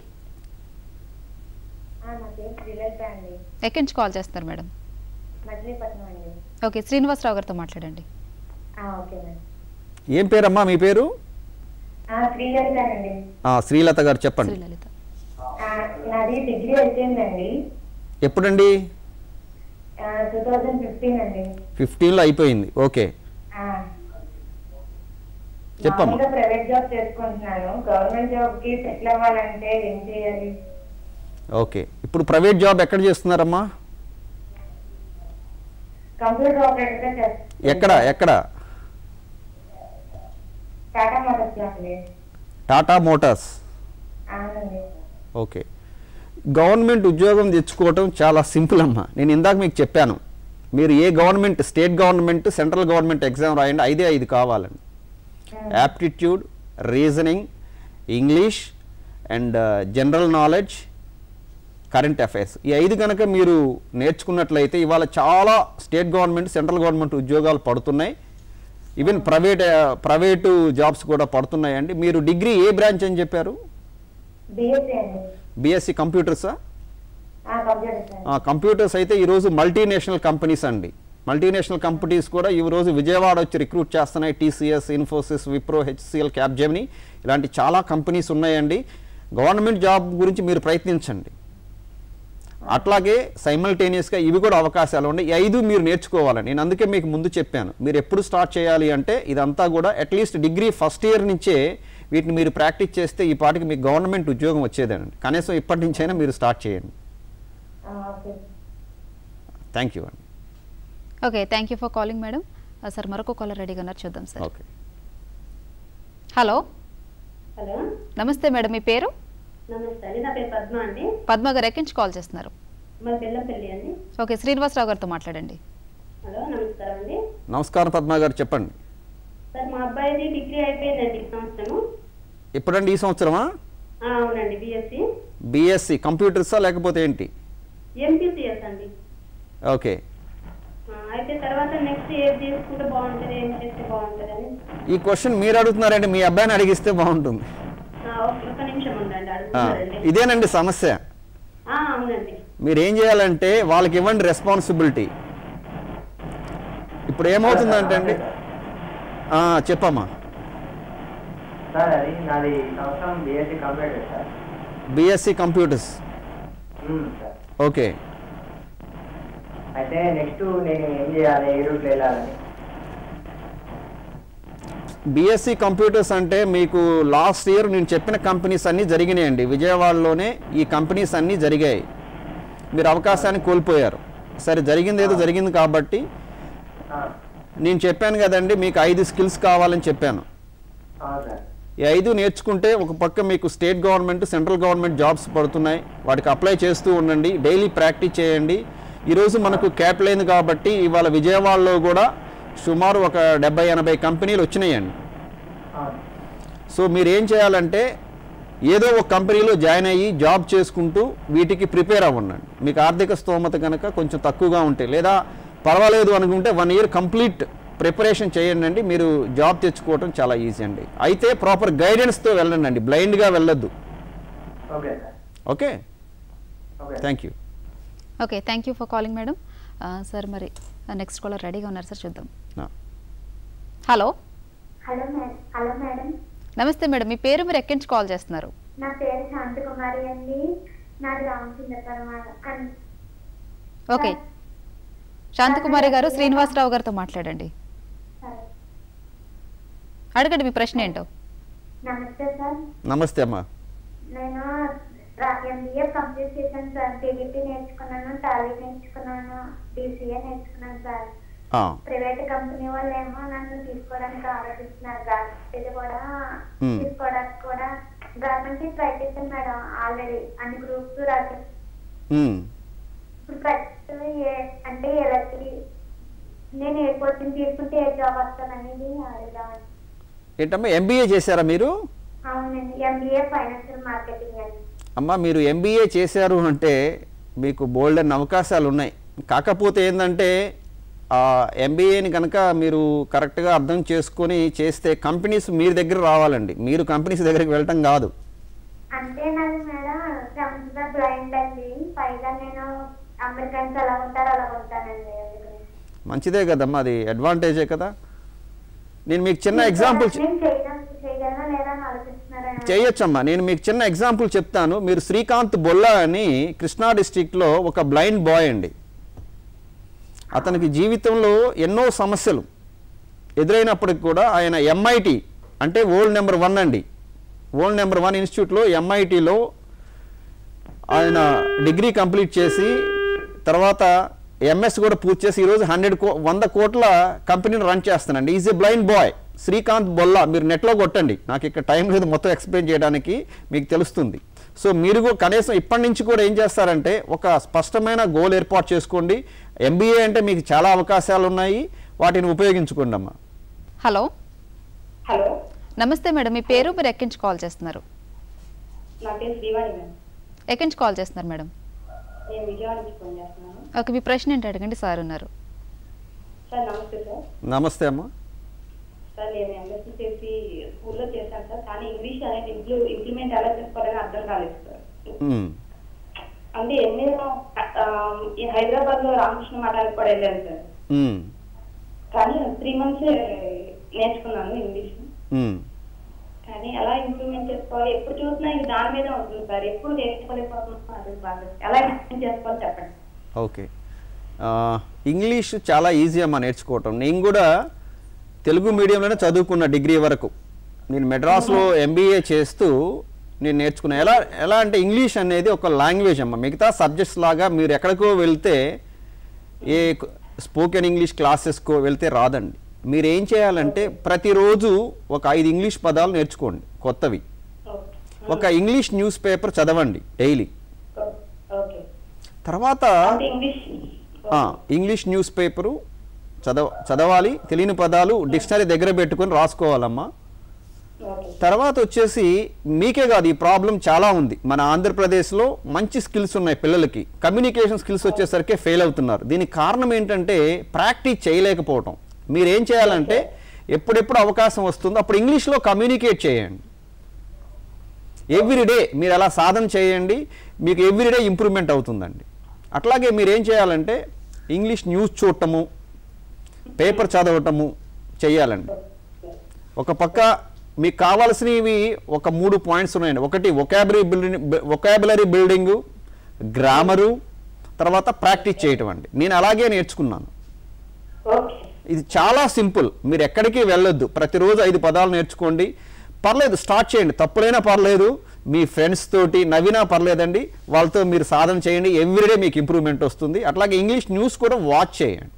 [SPEAKER 3] ఆ, నా పేరు శ్రీలలిత అండి
[SPEAKER 1] ఎక్కడి నుంచి కాల్ చేస్తున్నారు మేడం
[SPEAKER 3] మచిలీపట్నం అండి
[SPEAKER 1] ఓకే శ్రీనివాసరావు గారితో మాట్లాడండి
[SPEAKER 3] ఆ, ఓకే మేడం
[SPEAKER 2] ఏం పేరమ్మా మీ పేరు
[SPEAKER 3] ఆ, శ్రీలలిత అండి
[SPEAKER 2] ఆ, శ్రీలత గారు చెప్పండి
[SPEAKER 1] శ్రీలలిత
[SPEAKER 3] ఆ, నాది డిగ్రీ అయిపోయిందండి
[SPEAKER 2] ఎప్పుడండి
[SPEAKER 3] టూ థౌజండ్ ఫిఫ్టీన్ అండి
[SPEAKER 2] ఫిఫ్టీన్లో అయిపోయింది ఓకే
[SPEAKER 3] ఆ,
[SPEAKER 2] చెప్పమ్మా.
[SPEAKER 3] మామూలుగా ప్రైవేట్ జాబ్ చేసుకుంటున్నాను గవర్నమెంట్ జాబ్ కి సెటిల్ అవ్వాలంటే ఏం చేయాలి
[SPEAKER 2] ఓకే ఇప్పుడు ప్రైవేట్ జాబ్ ఎక్కడ చేస్తున్నారమ్మా
[SPEAKER 3] కంప్యూటర్ ఆపరేటర్ గా చేస్తాను
[SPEAKER 2] ఎక్కడ ఎక్కడ
[SPEAKER 3] టాటా మోటార్స్ లో అండి
[SPEAKER 2] టాటా మోటార్స్
[SPEAKER 3] అవునండి
[SPEAKER 2] ఓకే గవర్నమెంట్ ఉద్యోగం తెచ్చుకోవటం చాలా సింపుల్ అమ్మా నేను ఇందాక మీకు చెప్పాను మీరు ఏ government state government central government exam రాయండి ఐదే ఐదు కావాలండి aptitude reasoning English and general knowledge current affairs ఈ ఐదు కనుక మీరు నేర్చుకున్నట్లయితే ఇవాళ చాలా స్టేట్ గవర్నమెంట్ సెంట్రల్ గవర్నమెంట్ ఉద్యోగాలు పడుతున్నాయి ఈవెన్ ప్రైవేట్ ప్రైవేటు జాబ్స్ కూడా పడుతున్నాయండి మీరు డిగ్రీ ఏ బ్రాంచ్ అని చెప్పారు
[SPEAKER 3] బిఎస్సీ అండి
[SPEAKER 2] బీఎస్సీ కంప్యూటర్సా
[SPEAKER 3] ఆ, కంప్యూటర్స్ అండి
[SPEAKER 2] కంప్యూటర్స్ అయితే ఈరోజు మల్టీనేషనల్ కంపెనీస్ అండి మల్టీనేషనల్ కంపెనీస్ కూడా ఈ రోజు విజయవాడ వచ్చి రిక్రూట్ చేస్తున్నాయి TCS Infosys Wipro HCL Capgemini ఇలాంటి చాలా కంపెనీస్ ఉన్నాయండి గవర్నమెంట్ జాబ్ గురించి మీరు ప్రయత్నించండి అట్లాగే సైమల్టేనియస్గా ఇవి కూడా అవకాశాలు ఉన్నాయి ఈ ఐదు మీరు నేర్చుకోవాలండి నేను అందుకే మీకు ముందు చెప్పాను మీరు ఎప్పుడు స్టార్ట్ చేయాలి అంటే ఇదంతా కూడా అట్లీస్ట్ డిగ్రీ ఫస్ట్ ఇయర్ నుంచే వీటిని మీరు ప్రాక్టీస్ చేస్తే ఈ పాటికి మీకు గవర్నమెంట్ ఉద్యోగం వచ్చేదేనండి కనీసం ఇప్పటి నుంచైనా మీరు స్టార్ట్ చేయండి
[SPEAKER 3] ఆ, ఓకే
[SPEAKER 2] థ్యాంక్ యూ అండి
[SPEAKER 1] okay thank you for calling madam sir మరొక కాలర్ రెడీగా ఉన్నారు చూద్దాం సార్
[SPEAKER 2] ఓకే
[SPEAKER 1] హలో
[SPEAKER 3] హలో
[SPEAKER 1] నమస్తే మేడం మీ పేరు
[SPEAKER 3] నమస్తే అండి నా పేరు పద్మ అండి
[SPEAKER 1] పద్మ గారు ఎక్కడి నుంచి కాల్ చేస్తున్నారు
[SPEAKER 3] మా బెల్లంపల్లి అండి
[SPEAKER 1] ఓకే శ్రీనివాసరావు గారితో మాట్లాడండి
[SPEAKER 3] హలో నమస్కారం అండి
[SPEAKER 2] నమస్కారం పద్మ గారు చెప్పండి
[SPEAKER 3] సార్ మా అబ్బాయిది డిగ్రీ అయిపోయిందండి ఈ సంవత్సరము
[SPEAKER 2] ఎప్పుడండి ఈ సంవత్సరమా
[SPEAKER 3] ఆ, అవునండి బిఎస్సి
[SPEAKER 2] బీఎస్సీ కంప్యూటర్సా లేకపోతే ఏంటి
[SPEAKER 3] ఎంపీసీఎస్ అండి
[SPEAKER 2] ఓకే
[SPEAKER 3] ఆ, అయితే తర్వాత నెక్స్ట్ ఏది తీసుకుంటే బాగుంటుంది ఏం చేస్తే బాగుంటుంది అని
[SPEAKER 2] ఈ క్వశ్చన్ మీరు అడుగుతున్నారంటే మీ అబ్బాయిని అడిగిస్తే బాగుంటుంది
[SPEAKER 3] ఆ, ఒక- ఒక నిమిషం ఉండండి
[SPEAKER 2] ఆ,
[SPEAKER 3] అడుగుతున్నారండి
[SPEAKER 2] ఇదేనండి సమస్య
[SPEAKER 3] ఆ, అవునండి
[SPEAKER 2] మీరు ఏం చేయాలంటే వాళ్ళకి ఇవ్వండి రెస్పాన్సిబిలిటీ ఇప్పుడు ఏమవుతుందంటే అండి ఆ, చెప్పమ్మా
[SPEAKER 4] సార్ అది నాది ఈ సంవత్సరం BSc computer sir
[SPEAKER 2] BSc computers
[SPEAKER 4] మ్మ్, సార్
[SPEAKER 2] ఓకే
[SPEAKER 4] అయితే నెక్స్ట్ నేను ఏం చేయాలి ఏ రూట్లో వెళ్ళాలని
[SPEAKER 2] బీఎస్సీ కంప్యూటర్స్ అంటే మీకు లాస్ట్ ఇయర్ నేను చెప్పిన కంపెనీస్ అన్నీ జరిగినాయండి విజయవాడలోనే ఈ కంపెనీస్ అన్నీ జరిగాయి మీరు అవకాశాన్ని కోల్పోయారు సరే జరిగింది ఏదో జరిగింది కాబట్టి
[SPEAKER 4] ఆ,
[SPEAKER 2] నేను చెప్పాను కదండి మీకు ఐదు స్కిల్స్ కావాలని చెప్పాను
[SPEAKER 4] అవును సార్
[SPEAKER 2] ఈ ఐదు నేర్చుకుంటే ఒక పక్క మీకు state government central government jobs పడుతున్నాయి వాటికి అప్లై చేస్తూ ఉండండి డైలీ ప్రాక్టీస్ చేయండి ఈరోజు మనకు క్యాప్ లేదు కాబట్టి ఇవాళ విజయవాడలో కూడా సుమారు ఒక డెబ్బై ఎనభై కంపెనీలు వచ్చినాయండి
[SPEAKER 4] అవును
[SPEAKER 2] సో మీరు ఏం చేయాలంటే ఏదో ఒక కంపెనీలో జాయిన్ అయ్యి జాబ్ చేసుకుంటూ వీటికి ప్రిపేర్ అవ్వండి మీకు ఆర్థిక స్తోమత కనుక కొంచెం తక్కువగా ఉంటే లేదా పర్వాలేదు అనుకుంటే వన్ ఇయర్ కంప్లీట్ ప్రిపరేషన్ చేయండి అండి మీరు జాబ్ తెచ్చుకోవటం చాలా ఈజీ అండి అయితే ప్రాపర్ గైడెన్స్తో వెళ్ళండి అండి బ్లైండ్గా వెళ్ళొద్దు
[SPEAKER 4] okay sir
[SPEAKER 2] okay
[SPEAKER 4] okay
[SPEAKER 2] thank you
[SPEAKER 1] okay thank you for calling madam sir మరి నెక్స్ట్ కాలర్ రెడీగా ఉన్నారు సార్ చూద్దాం hello
[SPEAKER 5] hello madam hello madam
[SPEAKER 1] నమస్తే మేడం మీ పేరు మీరు ఎక్కడి నుంచి కాల్ చేస్తున్నారు
[SPEAKER 5] నా పేరు శాంతకుమారి అండి నాది రామచంద్రపురం అన్-
[SPEAKER 1] ఓకే శాంతకుమారి గారు శ్రీనివాసరావు గారితో మాట్లాడండి
[SPEAKER 5] సరే.
[SPEAKER 1] అడగండి మీ ప్రశ్న ఏంటో
[SPEAKER 5] నమస్తే సార్
[SPEAKER 2] నమస్తే అమ్మా
[SPEAKER 5] నేను ఎంబీఏ కంప్లీట్ చేశాను సార్ టీడీపీ నేర్చుకున్నాను టాలీ నేర్చుకున్నాను డీసీఏ నేర్చుకున్నాను సార్
[SPEAKER 2] ఆ,
[SPEAKER 5] ప్రైవేట్ కంపెనీ వాళ్ళు ఏమో నన్ను తీసుకోవడానికి ఆలోచిస్తున్నారు గవర్నమెంట్ కూడా
[SPEAKER 2] Hmm.
[SPEAKER 5] తీసుకోవడానికి కూడా గవర్నమెంట్ ట్రై చేశాను మేడం ఆల్రెడీ అన్ని గ్రూప్స్ రాశాను
[SPEAKER 2] ఉమ్,
[SPEAKER 5] ఇప్పుడు ప్రస్తుతం ఏ అంటే ఎలక్ట్రిక్ నేను ఏ కోచింగ్ తీసుకుంటే ఏ జాబ్ వస్తాననేది అడుగుదామని
[SPEAKER 2] ఏంటమ్మా ఎంబీఏ చేశారా మీరు
[SPEAKER 5] అవునండి ఎంబీఏ ఫైనాన్షియల్ మార్కెటింగ్ అండి
[SPEAKER 2] అమ్మ మీరు ఎంబీఏ చేశారు అంటే మీకు బోల్డ్ అన్ని అవకాశాలు ఉన్నాయి కాకపోతే ఏంటంటే ఆ ఎంబీఏని కనుక మీరు కరెక్ట్గా అర్థం చేసుకొని చేస్తే కంపెనీస్ మీ దగ్గర రావాలండి మీరు కంపెనీస్ దగ్గరికి వెళ్ళటం కాదు
[SPEAKER 5] అంటే నాకు మేడం సెవెంత్ బ్లైండ్ అండి పైగా నేను అమెరికన్స్ ఎలా ఉంటారో అలా ఉంటానండి అందుకని
[SPEAKER 2] మంచిదే కదమ్మా అది అడ్వాంటేజే కదా నేను మీకు చిన్న ఎగ్జాంపుల్ చె-
[SPEAKER 5] నేను చేయడం చేయగలనా లేదా అని ఆలోచిస్తున్నారా
[SPEAKER 2] చేయొచ్చమ్మా నేను మీకు చిన్న ఎగ్జాంపుల్ చెప్తాను మీరు శ్రీకాంత్ బొల్లా అని కృష్ణా డిస్టిక్లో ఒక బ్లైండ్ బాయ్ అండి అతనికి జీవితంలో ఎన్నో సమస్యలు ఎదురైనప్పటికి కూడా ఆయన ఎంఐటి అంటే ఓల్డ్ నెంబర్ వన్ అండి ఓల్డ్ నెంబర్ వన్ ఇన్స్టిట్యూట్లో ఎంఐటిలో ఆయన డిగ్రీ కంప్లీట్ చేసి తర్వాత ఎంఎస్ కూడా పూర్తి చేసి ఈరోజు హండ్రెడ్ కో వంద కోట్ల కంపెనీని రన్ చేస్తానండి is a blind boy Srikanth Bolla మీరు నెట్లో కొట్టండి నాకు ఇక్కడ టైం లేదు మొత్తం ఎక్స్ప్లెయిన్ చేయడానికి మీకు తెలుస్తుంది సో మీరు కూడా కనీసం ఇప్పటి నుంచి కూడా ఏం చేస్తారంటే ఒక స్పష్టమైన గోల్ ఏర్పాటు చేసుకోండి ఎంబీఏ అంటే మీకు చాలా అవకాశాలు ఉన్నాయి వాటిని ఉపయోగించుకోండి అమ్మా
[SPEAKER 1] హలో
[SPEAKER 6] హలో
[SPEAKER 1] నమస్తే మేడం మీ పేరు మీరు ఎక్కడి నుంచి కాల్ చేస్తున్నారు
[SPEAKER 6] నా పేరు శ్రీవాణి మేడం
[SPEAKER 1] ఎక్కడి నుంచి కాల్ చేస్తున్నారు మేడం
[SPEAKER 6] నేను విజయవాడ నుంచి ఫోన్ చేస్తున్నాను
[SPEAKER 1] ఓకే మీ ప్రశ్న ఏంటి అడగండి సార్ ఉన్నారు
[SPEAKER 6] సార్ నమస్తే సార్
[SPEAKER 2] నమస్తే అమ్మా
[SPEAKER 6] సార్ నేను ఎంఎస్సీ చేసి స్కూల్లో చేశాను సార్ కానీ ఇంగ్లీష్ అనేది ఇంప్లూ ఇంప్లిమెంట్ ఎలా చేసుకోవాలని అర్థం కాలేదు సార్
[SPEAKER 2] ఉమ్,
[SPEAKER 6] అంటే నేను ఆ, ఈ హైదరాబాద్ లో రామకృష్ణ మఠానికి కూడా వెళ్ళాను సార్
[SPEAKER 2] ఉమ్,
[SPEAKER 6] కానీ త్రీ మంత్స్ నేర్చుకున్నాను ఇంగ్లీష్
[SPEAKER 2] ఉమ్.
[SPEAKER 6] కానీ ఎలా ఇంప్లిమెంట్ చేసుకోవాలి ఎప్పుడు చూసినా ఇది దాని మీదే ఉంటుంది సార్ ఎప్పుడు నేర్చుకోలేకపోతున్నాను అది బాగా ఎలా ఇంప్లిమెంట్ చేసుకోవాలి చెప్పండి
[SPEAKER 2] ఓకే ఆ, ఇంగ్లీష్ చాలా ఈజీ అమ్మా నేర్చుకోవటం నేను కూడా తెలుగు మీడియంలోనే చదువుకున్న డిగ్రీ వరకు నేను మెడ్రాస్లో ఎంబీఏ చేస్తూ నేను నేర్చుకున్నా ఎలా ఎలా అంటే ఇంగ్లీష్ అనేది ఒక లాంగ్వేజ్ అమ్మ మిగతా సబ్జెక్ట్స్ లాగా మీరు ఎక్కడికో వెళ్తే ఏ స్పోకెన్ ఇంగ్లీష్ క్లాసెస్కో వెళ్తే రాదండి మీరు ఏం చేయాలంటే ప్రతిరోజు ఒక ఐదు ఇంగ్లీష్ పదాలు నేర్చుకోండి కొత్తవి
[SPEAKER 6] ఓకే
[SPEAKER 2] ఒక ఇంగ్లీష్ న్యూస్ పేపర్ చదవండి డైలీ
[SPEAKER 6] ఓకే
[SPEAKER 2] తర్వాత
[SPEAKER 6] అంటే ఇంగ్లీష్
[SPEAKER 2] ఆ, ఇంగ్లీష్ న్యూస్ పేపరు చదవ చదవాలి తెలియని పదాలు డిక్షనరీ దగ్గర పెట్టుకొని రాసుకోవాలమ్మా
[SPEAKER 6] ఓకే
[SPEAKER 2] తర్వాత వచ్చేసి మీకే కాదు ఈ ప్రాబ్లం చాలా ఉంది మన ఆంధ్రప్రదేశ్లో మంచి స్కిల్స్ ఉన్నాయి పిల్లలకి కమ్యూనికేషన్ స్కిల్స్ వచ్చేసరికి ఫెయిల్ అవుతున్నారు దీనికి కారణం ఏంటంటే ప్రాక్టీస్ చేయలేకపోవటం మీరు ఏం చేయాలంటే ఎప్పుడెప్పుడు అవకాశం వస్తుందో అప్పుడు ఇంగ్లీష్లో కమ్యూనికేట్ చేయండి ఎవ్రీడే మీరు అలా సాధన చేయండి మీకు ఎవ్రీడే ఇంప్రూవ్మెంట్ అవుతుందండి అట్లాగే మీరు ఏం చేయాలంటే ఇంగ్లీష్ న్యూస్ చూడటము పేపర్ చదవటము చేయాలండి ఒక పక్క మీకు కావాల్సినవి ఒక మూడు పాయింట్స్ ఉన్నాయండి ఒకటి vocabulary building vocabulary building grammar తర్వాత ప్రాక్టీస్ చేయటం అండి నేను అలాగే నేర్చుకున్నాను
[SPEAKER 6] ఓకే
[SPEAKER 2] ఇది చాలా సింపుల్ మీరు ఎక్కడికి వెళ్ళొద్దు ప్రతిరోజు ఐదు పదాలు నేర్చుకోండి పర్లేదు స్టార్ట్ చేయండి తప్పులైనా పర్లేదు మీ ఫ్రెండ్స్ తోటి నవ్వినా పర్లేదండి వాళ్ళతో మీరు సాధన చేయండి ఎవ్రీడే మీకు ఇంప్రూవ్మెంట్ వస్తుంది అట్లాగే ఇంగ్లీష్ న్యూస్ కూడా వాచ్ చేయండి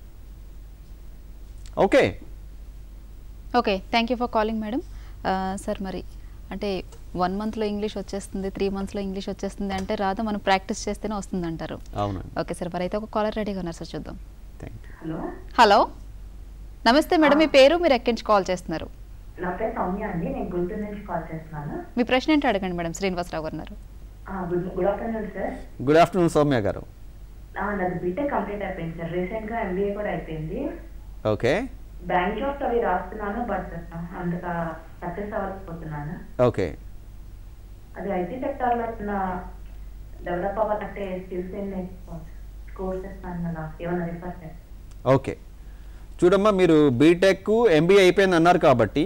[SPEAKER 2] okay
[SPEAKER 1] okay thank you for calling madam sir మరి అంటే వన్ మంత్లో ఇంగ్లీష్ వచ్చేస్తుంది త్రీ మంత్స్లో ఇంగ్లీష్ వచ్చేస్తుంది అంటే రాదా మనం ప్రాక్టీస్ చేస్తేనే వస్తుంది అంటారు
[SPEAKER 2] అవునండి
[SPEAKER 1] ఓకే సార్ మరి అయితే ఒక కాలర్ రెడీగా ఉన్నారు సార్ చూద్దాం
[SPEAKER 2] థ్యాంక్ యూ
[SPEAKER 7] హలో
[SPEAKER 1] హలో నమస్తే మేడం మీ పేరు మీరు ఎక్కడి నుంచి కాల్ చేస్తున్నారు
[SPEAKER 7] నా పేరు సౌమ్య అండి నేను గుంటూరు నుంచి కాల్ చేస్తున్నాను
[SPEAKER 1] మీ ప్రశ్న ఏంటో అడగండి మేడం శ్రీనివాసరావు గారు ఉన్నారు
[SPEAKER 7] ఆ, good good afternoon sir
[SPEAKER 2] good afternoon Soumya గారు
[SPEAKER 7] ఆ, నాది బీటెక్ కంప్లీట్ అయిపోయింది సార్ రీసెంట్గా ఎంబీఏ కూడా అయిపోయింది
[SPEAKER 2] ఓకే
[SPEAKER 7] బ్యాంక్ జాబ్స్ అవి రాస్తున్నాను బట్ అంతగా సక్సెస్ అవ్వకపోతున్నాను
[SPEAKER 2] ఓకే
[SPEAKER 7] అది ఐటీ సెక్టార్లో ఉన్న డెవలప్ అవ్వాలంటే స్కిల్స్ ఏం నేర్చుకోవాలి కోర్సెస్ అలా ఏమైనా రిఫర్ చేస్తాను
[SPEAKER 2] ఓకే చూడమ్మా మీరు బీటెక్ ఎంబీఏ అయిపోయింది అన్నారు కాబట్టి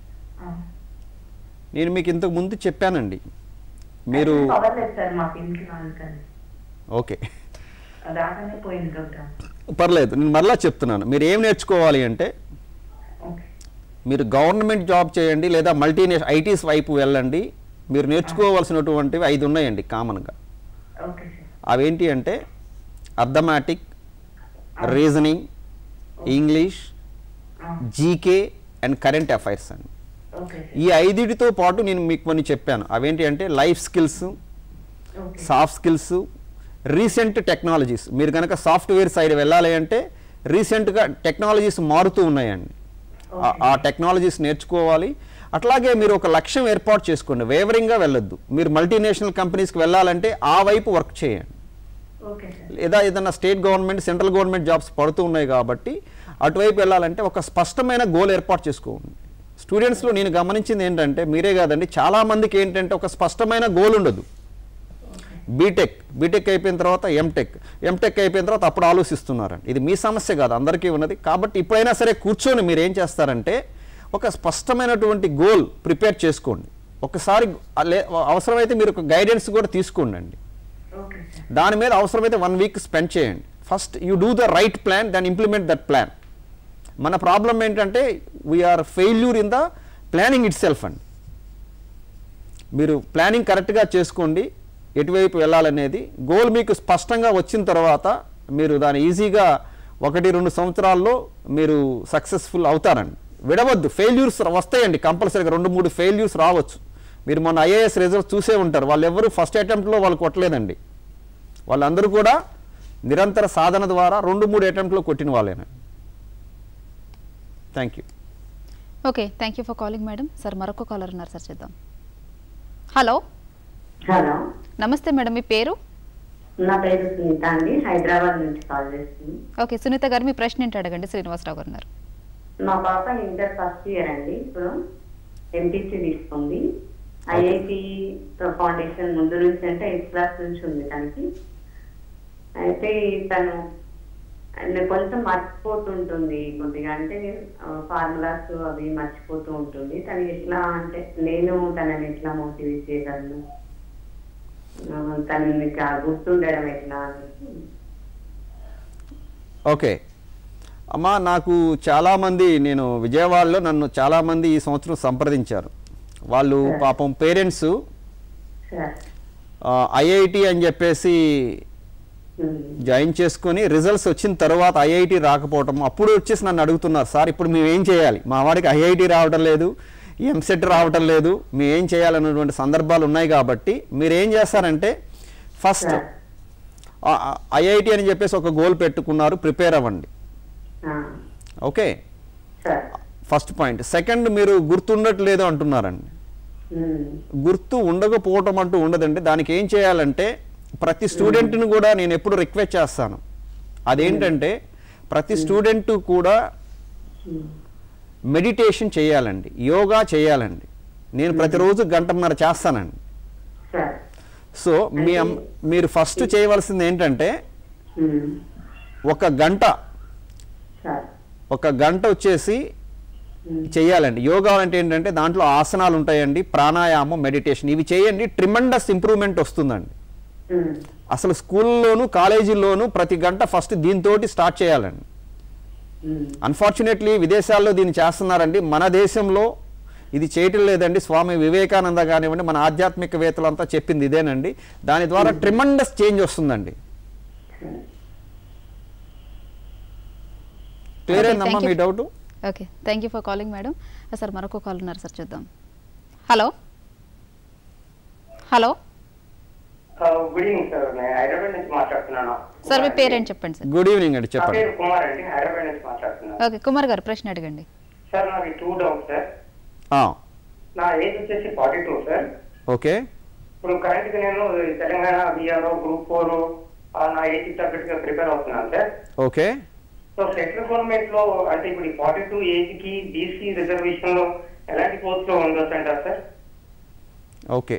[SPEAKER 2] నేను మీకు ఇంతకు ముందు చెప్పానండి మీరు
[SPEAKER 7] అవ్వలేదు సార్ మా ఫీల్డ్కి అందుకని
[SPEAKER 2] ఓకే
[SPEAKER 7] రాగానే పోయింది ప్రోగ్రామ్
[SPEAKER 2] పర్లేదు నేను మరలా చెప్తున్నాను మీరు ఏం నేర్చుకోవాలి అంటే
[SPEAKER 7] ఓకే
[SPEAKER 2] మీరు గవర్నమెంట్ జాబ్ చేయండి లేదా మల్టీనేషనల్ ఐటీస్ వైపు వెళ్ళండి మీరు నేర్చుకోవాల్సినటువంటివి ఐదు ఉన్నాయండి కామన్గా
[SPEAKER 7] ఓకే సార్
[SPEAKER 2] అవేంటి అంటే arithmetic reasoning English GK and current affairs అండి
[SPEAKER 7] ఓకే సార్
[SPEAKER 2] ఈ ఐదుటితో పాటు నేను మీకు కొన్ని చెప్పాను అవేంటి అంటే life skills
[SPEAKER 7] okay
[SPEAKER 2] soft skills recent technologies మీరు కనుక సాఫ్ట్వేర్ సైడ్ వెళ్ళాలి అంటే రీసెంట్గా టెక్నాలజీస్ మారుతూ ఉన్నాయండి ఆ- ఆ టెక్నాలజీస్ నేర్చుకోవాలి అట్లాగే మీరు ఒక లక్ష్యం ఏర్పాటు చేసుకోండి వేవరింగ్గా వెళ్ళొద్దు మీరు మల్టీనేషనల్ కంపెనీస్కి వెళ్ళాలంటే ఆ వైపు వర్క్ చేయండి
[SPEAKER 7] ఓకే సార్
[SPEAKER 2] లేదా ఏదైనా state government central government jobs పడుతూ ఉన్నాయి కాబట్టి అటువైపు వెళ్ళాలంటే ఒక స్పష్టమైన గోల్ ఏర్పాటు చేసుకోండి స్టూడెంట్స్లో నేను గమనించింది ఏంటంటే మీరే కాదండి చాలామందికి ఏంటంటే ఒక స్పష్టమైన గోల్ ఉండదు బీటెక్ బీటెక్ అయిపోయిన తర్వాత ఎంటెక్ ఎంటెక్ అయిపోయిన తర్వాత అప్పుడు ఆలోచిస్తున్నారండి ఇది మీ సమస్య కాదు అందరికీ ఉన్నది కాబట్టి ఇప్పుడైనా సరే కూర్చొని మీరు ఏం చేస్తారంటే ఒక స్పష్టమైనటువంటి గోల్ ప్రిపేర్ చేసుకోండి ఒకసారి లే- అవసరమైతే మీరు ఒక గైడెన్స్ కూడా తీసుకోండి అండి
[SPEAKER 7] ఓకే సార్
[SPEAKER 2] దాని మీద అవసరమైతే వన్ వీక్ స్పెండ్ చేయండి first you do the right plan then implement that plan మన ప్రాబ్లం ఏంటంటే we're failure in the planning itself అండి మీరు ప్లానింగ్ కరెక్ట్గా చేసుకోండి ఎటువైపు వెళ్ళాలనేది గోల్ మీకు స్పష్టంగా వచ్చిన తర్వాత మీరు దాన్ని ఈజీగా ఒకటి రెండు సంవత్సరాల్లో మీరు సక్సెస్ఫుల్ అవుతారండి విడవద్దు ఫెయిల్యూర్స్ వస్తాయండి కంపల్సరీగా రెండు మూడు ఫెయిల్యూర్స్ రావచ్చు మీరు మొన్న ఐఏఎస్ రిజల్ట్స్ చూసే ఉంటారు వాళ్ళు ఎవరు ఫస్ట్ అటెంప్ట్లో వాళ్ళు కొట్టలేదండి వాళ్ళందరూ కూడా నిరంతర సాధన ద్వారా రెండు మూడు అటెంప్ట్లో కొట్టిన వాళ్ళేనండి thank you
[SPEAKER 1] okay thank you for calling madam sir మరొక కాలర్ ఉన్నారు సార్ చేద్దాం హలో
[SPEAKER 8] హలో
[SPEAKER 1] నమస్తే మేడం మీ పేరు
[SPEAKER 8] నా పేరు సునీత అండి హైదరాబాద్ నుంచి కాల్ చేస్తుంది
[SPEAKER 1] ఓకే సునీత గారు మీ ప్రశ్న ఏంటి అడగండి శ్రీనివాసరావు గారు ఉన్నారు
[SPEAKER 8] మా పాప ఇంటర్ ఫస్ట్ ఇయర్ అండి ఇప్పుడు ఎంపీసీ తీసుకుంది ఐఐటి ఫౌండేషన్ ముందు నుంచి అంటే ఎయిత్ క్లాస్ నుంచి ఉంది తనకి అయితే తను అండ్ కొంచెం మర్చిపోతుంటుంది కొద్దిగా అంటే ఫార్ములాస్ అవి మర్చిపోతూ ఉంటుంది తను ఎట్లా అంటే నేను తనని ఎట్లా మోటివేట్ చేయగలను ఆ, తనని కా- గుర్తుండడం ఎట్లా అనేసి
[SPEAKER 2] ఓకే అమ్మా నాకు చాలామంది నేను విజయవాడలో నన్ను చాలామంది ఈ సంవత్సరం సంప్రదించారు వాళ్ళు పాపం పేరెంట్స్
[SPEAKER 8] సార్
[SPEAKER 2] ఐఐటి అని చెప్పేసి
[SPEAKER 8] ఉమ్.
[SPEAKER 2] జాయిన్ చేసుకొని రిజల్ట్స్ వచ్చిన తర్వాత ఐఐటి రాకపోవటం అప్పుడు వచ్చేసి నన్ను అడుగుతున్నారు సార్ ఇప్పుడు మేము ఏం చేయాలి మా వాడికి ఐఐటి రావటం లేదు ఎంసెట్ రావటం లేదు మేము ఏం చేయాలన్నటువంటి సందర్భాలు ఉన్నాయి కాబట్టి మీరు ఏం చేస్తారంటే ఫస్ట్ ఐఐటి అని చెప్పేసి ఒక గోల్ పెట్టుకున్నారు ప్రిపేర్ అవ్వండి
[SPEAKER 8] ఆ,
[SPEAKER 2] okay
[SPEAKER 8] sir
[SPEAKER 2] first point second మీరు గుర్తుండట్లేదు అంటున్నారండి
[SPEAKER 8] ఉమ్.
[SPEAKER 2] గుర్తు ఉండకపోవటం అంటూ ఉండదండి దానికి ఏం చేయాలంటే ప్రతి స్టూడెంట్ని కూడా నేను ఎప్పుడు రిక్వెస్ట్ చేస్తాను అదేంటంటే ప్రతి స్టూడెంట్ కూడా మెడిటేషన్ చేయాలండి యోగా చేయాలండి నేను ప్రతిరోజు గంటన్నర చేస్తానండి
[SPEAKER 8] సార్
[SPEAKER 2] సో మీ అమ్- మీరు ఫస్ట్ చేయవలసింది ఏంటంటే
[SPEAKER 8] ఉమ్.
[SPEAKER 2] ఒక గంట
[SPEAKER 8] సార్
[SPEAKER 2] ఒక గంట వచ్చేసి
[SPEAKER 8] ఉమ్.
[SPEAKER 2] చేయాలండి యోగా అంటే ఏంటంటే దాంట్లో ఆసనాలు ఉంటాయండి ప్రాణాయామం మెడిటేషన్ ఇవి చేయండి ట్రిమండస్ ఇంప్రూవ్మెంట్ వస్తుందండి
[SPEAKER 8] ఉమ్.
[SPEAKER 2] అసలు స్కూల్లోను కాలేజీల్లోనూ ప్రతి గంట ఫస్ట్ దీంతోటి స్టార్ట్ చేయాలండి
[SPEAKER 8] ఉమ్.
[SPEAKER 2] అన్ఫార్చునేట్లీ విదేశాల్లో దీన్ని చేస్తున్నారండి మన దేశంలో ఇది చేయటం లేదండి స్వామి వివేకానంద కానివ్వండి మన ఆధ్యాత్మికవేత్తలంతా చెప్పింది ఇదేనండి దాని ద్వారా ట్రిమండస్ చేంజ్ వస్తుందండి క్లియర్
[SPEAKER 1] Okay,
[SPEAKER 2] అయిందమ్మా
[SPEAKER 1] thank
[SPEAKER 2] మీ
[SPEAKER 1] you.
[SPEAKER 2] Doubt
[SPEAKER 1] okay thank you for calling madam sir మరొక కాల్ ఉన్నారు సార్ చూద్దాం hello hello
[SPEAKER 4] good evening sir నేను హైదరాబాద్ నుంచి మాట్లాడుతున్నాను
[SPEAKER 1] సార్ మీ పేరేంటి చెప్పండి సార్
[SPEAKER 2] గుడ్ ఈవినింగ్ అండి
[SPEAKER 4] నా
[SPEAKER 2] చెప్పండి
[SPEAKER 4] పేరు కుమార్ అండి హైదరాబాద్ నుంచి మాట్లాడుతున్నాను
[SPEAKER 1] ఓకే కుమార్ గారు ప్రశ్న అడగండి
[SPEAKER 4] సార్ నాకు టూ డౌట్ సార్
[SPEAKER 2] ఆ,
[SPEAKER 4] నా ఏజ్ వచ్చేసి ఫార్టీ టూ సార్
[SPEAKER 2] ఓకే
[SPEAKER 4] ఇప్పుడు కరెంట్ గా నేను తెలంగాణ బీఆర్ఓ గ్రూప్ ఫోర్ నా ఏజ్ తగ్గట్టుగా ప్రిపేర్ అవుతున్నాను sir
[SPEAKER 2] okay
[SPEAKER 9] so central government లో అంటే ఇప్పుడు ఫార్టీ టూ ఏజ్ కి బీసీ రిజర్వేషన్ లో ఎలాంటి పోస్ట్ లో ఉండొచ్చు అంటారు sir
[SPEAKER 2] okay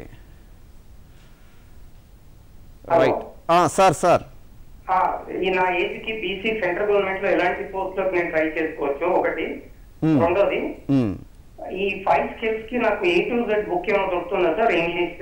[SPEAKER 9] Hello.
[SPEAKER 2] Right sir sir
[SPEAKER 9] ఆ, ఈ నా ఏజ్ కి బీసీ సెంట్రల్ గవర్నమెంట్ లో ఎలాంటి పోస్ట్ లో నేను ట్రై చేసుకోవచ్చు ఒకటి
[SPEAKER 2] Hmm.
[SPEAKER 9] రెండోది
[SPEAKER 2] మ్మ్.
[SPEAKER 9] ఈ ఫైవ్ స్కిల్స్ కి నాకు ఏ టు జెడ్ బుక్ ఏమైనా దొరుకుతుందా సార్ ఇంగ్లీష్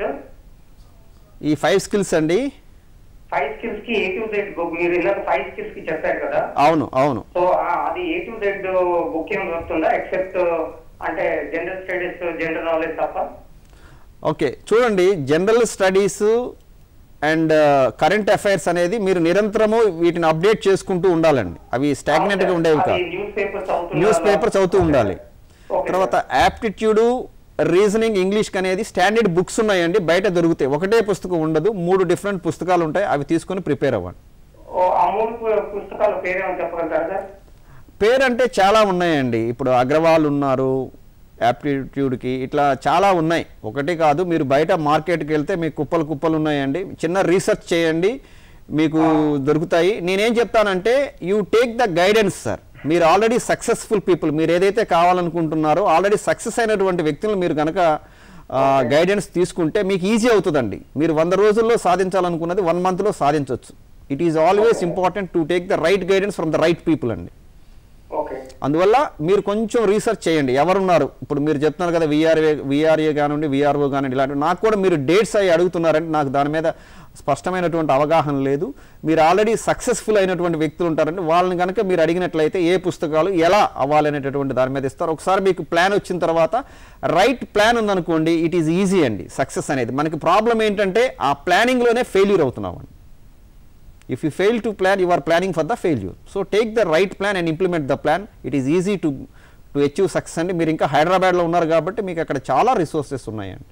[SPEAKER 2] ఈ ఫైవ్ స్కిల్స్ అండి
[SPEAKER 9] ఫైవ్ స్కిల్స్ కి ఏ టు జెడ్ బుక్ మీరు ఇందాక ఫైవ్ స్కిల్స్ కి చెప్పారు కదా
[SPEAKER 2] అవును అవును
[SPEAKER 9] సో ఆ, అది ఏ టు జెడ్ బుక్ ఏమైనా దొరుకుతుందా ఎక్సెప్ట్ అంటే జనరల్ స్టడీస్ జనరల్ నాలెడ్జ్ తప్ప
[SPEAKER 2] ఓకే చూడండి general studies and current affairs అనేది మీరు నిరంతరము వీటిని అప్డేట్ చేసుకుంటూ ఉండాలండి అవి స్టాగ్నెంట్గా ఉండేవి కాదు
[SPEAKER 9] న్యూస్ పేపర్ చదువుతున్నా
[SPEAKER 2] న్యూస్ పేపర్ చదువుతూ ఉండాలి
[SPEAKER 9] Okay,
[SPEAKER 2] తర్వాత యాప్టిట్యూడు రీజనింగ్ ఇంగ్లీష్ అనేది స్టాండర్డ్ బుక్స్ ఉన్నాయండి బయట దొరుకుతాయి ఒకటే పుస్తకం ఉండదు మూడు డిఫరెంట్ పుస్తకాలు ఉంటాయి అవి తీసుకొని ప్రిపేర్ అవ్వండి
[SPEAKER 9] ఓ, ఆ మూడు పు- పుస్తకాల పేరేమో చెప్పగలుగుతారా సార్
[SPEAKER 2] పేరు అంటే చాలా ఉన్నాయండి ఇప్పుడు అగ్రవాల్ ఉన్నారు యాప్టిట్యూడ్కి ఇట్లా చాలా ఉన్నాయి ఒకటి కాదు మీరు బయట మార్కెట్కి వెళ్తే మీకు కుప్పలు కుప్పలు ఉన్నాయండి చిన్న రీసెర్చ్ చేయండి మీకు దొరుకుతాయి నేనేం చెప్తానంటే you take the guidance sir మీరు ఆల్రెడీ సక్సెస్ఫుల్ పీపుల్ మీరు ఏదైతే కావాలనుకుంటున్నారో ఆల్రెడీ సక్సెస్ అయినటువంటి వ్యక్తులు మీరు కనుక గైడెన్స్ తీసుకుంటే మీకు ఈజీ అవుతుందండి మీరు వంద రోజుల్లో సాధించాలనుకున్నది వన్ మంత్లో సాధించవచ్చు it is always important to take the right guidance from the right people అండి
[SPEAKER 9] ఓకే
[SPEAKER 2] అందువల్ల మీరు కొంచెం రీసెర్చ్ చేయండి ఎవరున్నారు ఇప్పుడు మీరు చెప్తున్నారు కదా విఆర్ఏ విఆర్ఏ కానివ్వండి విఆర్ఓ కానివ్వండి ఇలాంటివి నాకు కూడా మీరు డేట్స్ అవి అడుగుతున్నారంటే నాకు దాని మీద స్పష్టమైనటువంటి అవగాహన లేదు మీరు ఆల్రెడీ సక్సెస్ఫుల్ అయినటువంటి వ్యక్తులు ఉంటారంటే వాళ్ళని కనుక మీరు అడిగినట్లయితే ఏ పుస్తకాలు ఎలా అవ్వాలనేటటువంటి దాని మీద ఇస్తారు ఒకసారి మీకు ప్లాన్ వచ్చిన తర్వాత రైట్ ప్లాన్ ఉందనుకోండి ఇట్ ఈజ్ ఈజీ అండి సక్సెస్ అనేది మనకి ప్రాబ్లం ఏంటంటే ఆ ప్లానింగ్లోనే ఫెయిల్యూర్ అవుతున్నామండి if you fail to plan you are planning for the failure so take the right plan and implement the plan it is easy to to achieve success అండి మీరు ఇంకా హైదరాబాద్లో ఉన్నారు కాబట్టి మీకు అక్కడ చాలా రిసోర్సెస్ ఉన్నాయండి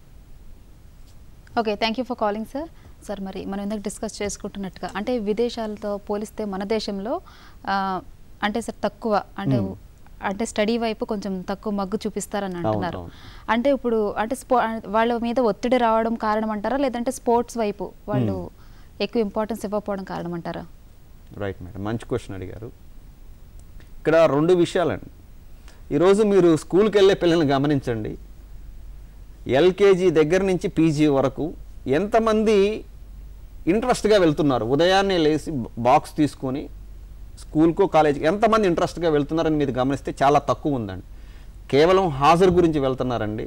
[SPEAKER 1] okay thank you for calling sir sir మరి మనం ఇందాక డిస్కస్ చేసుకుంటున్నట్టుగా అంటే విదేశాలతో పోలిస్తే మన దేశంలో ఆ, అంటే సార్ తక్కువ అంటే
[SPEAKER 2] Hmm.
[SPEAKER 1] అంటే స్టడీ వైపు కొంచెం తక్కువ మగ్గు చూపిస్తారని అంటున్నారు
[SPEAKER 2] అవును.
[SPEAKER 1] అంటే ఇప్పుడు అంటే స్పో వాళ్ళ మీద ఒత్తిడి రావడం కారణం అంటారా లేదంటే స్పోర్ట్స్ వైపు వాళ్ళు ఎక్కువ ఇంపార్టెన్స్ ఇవ్వకపోవడం కారణం అంటారా
[SPEAKER 2] రైట్ మేడం మంచి క్వశ్చన్ అడిగారు ఇక్కడ రెండు విషయాలండి ఈరోజు మీరు స్కూల్కి వెళ్ళే పిల్లల్ని గమనించండి ఎల్కేజీ దగ్గర నుంచి పీజీ వరకు ఎంతమంది ఇంట్రెస్ట్గా వెళ్తున్నారు ఉదయాన్నే లేచి బాక్స్ తీసుకొని స్కూల్కో కాలేజీకి ఎంతమంది ఇంట్రెస్ట్గా వెళ్తున్నారని మీరు గమనిస్తే చాలా తక్కువ ఉందండి కేవలం హాజరు గురించి వెళ్తున్నారండి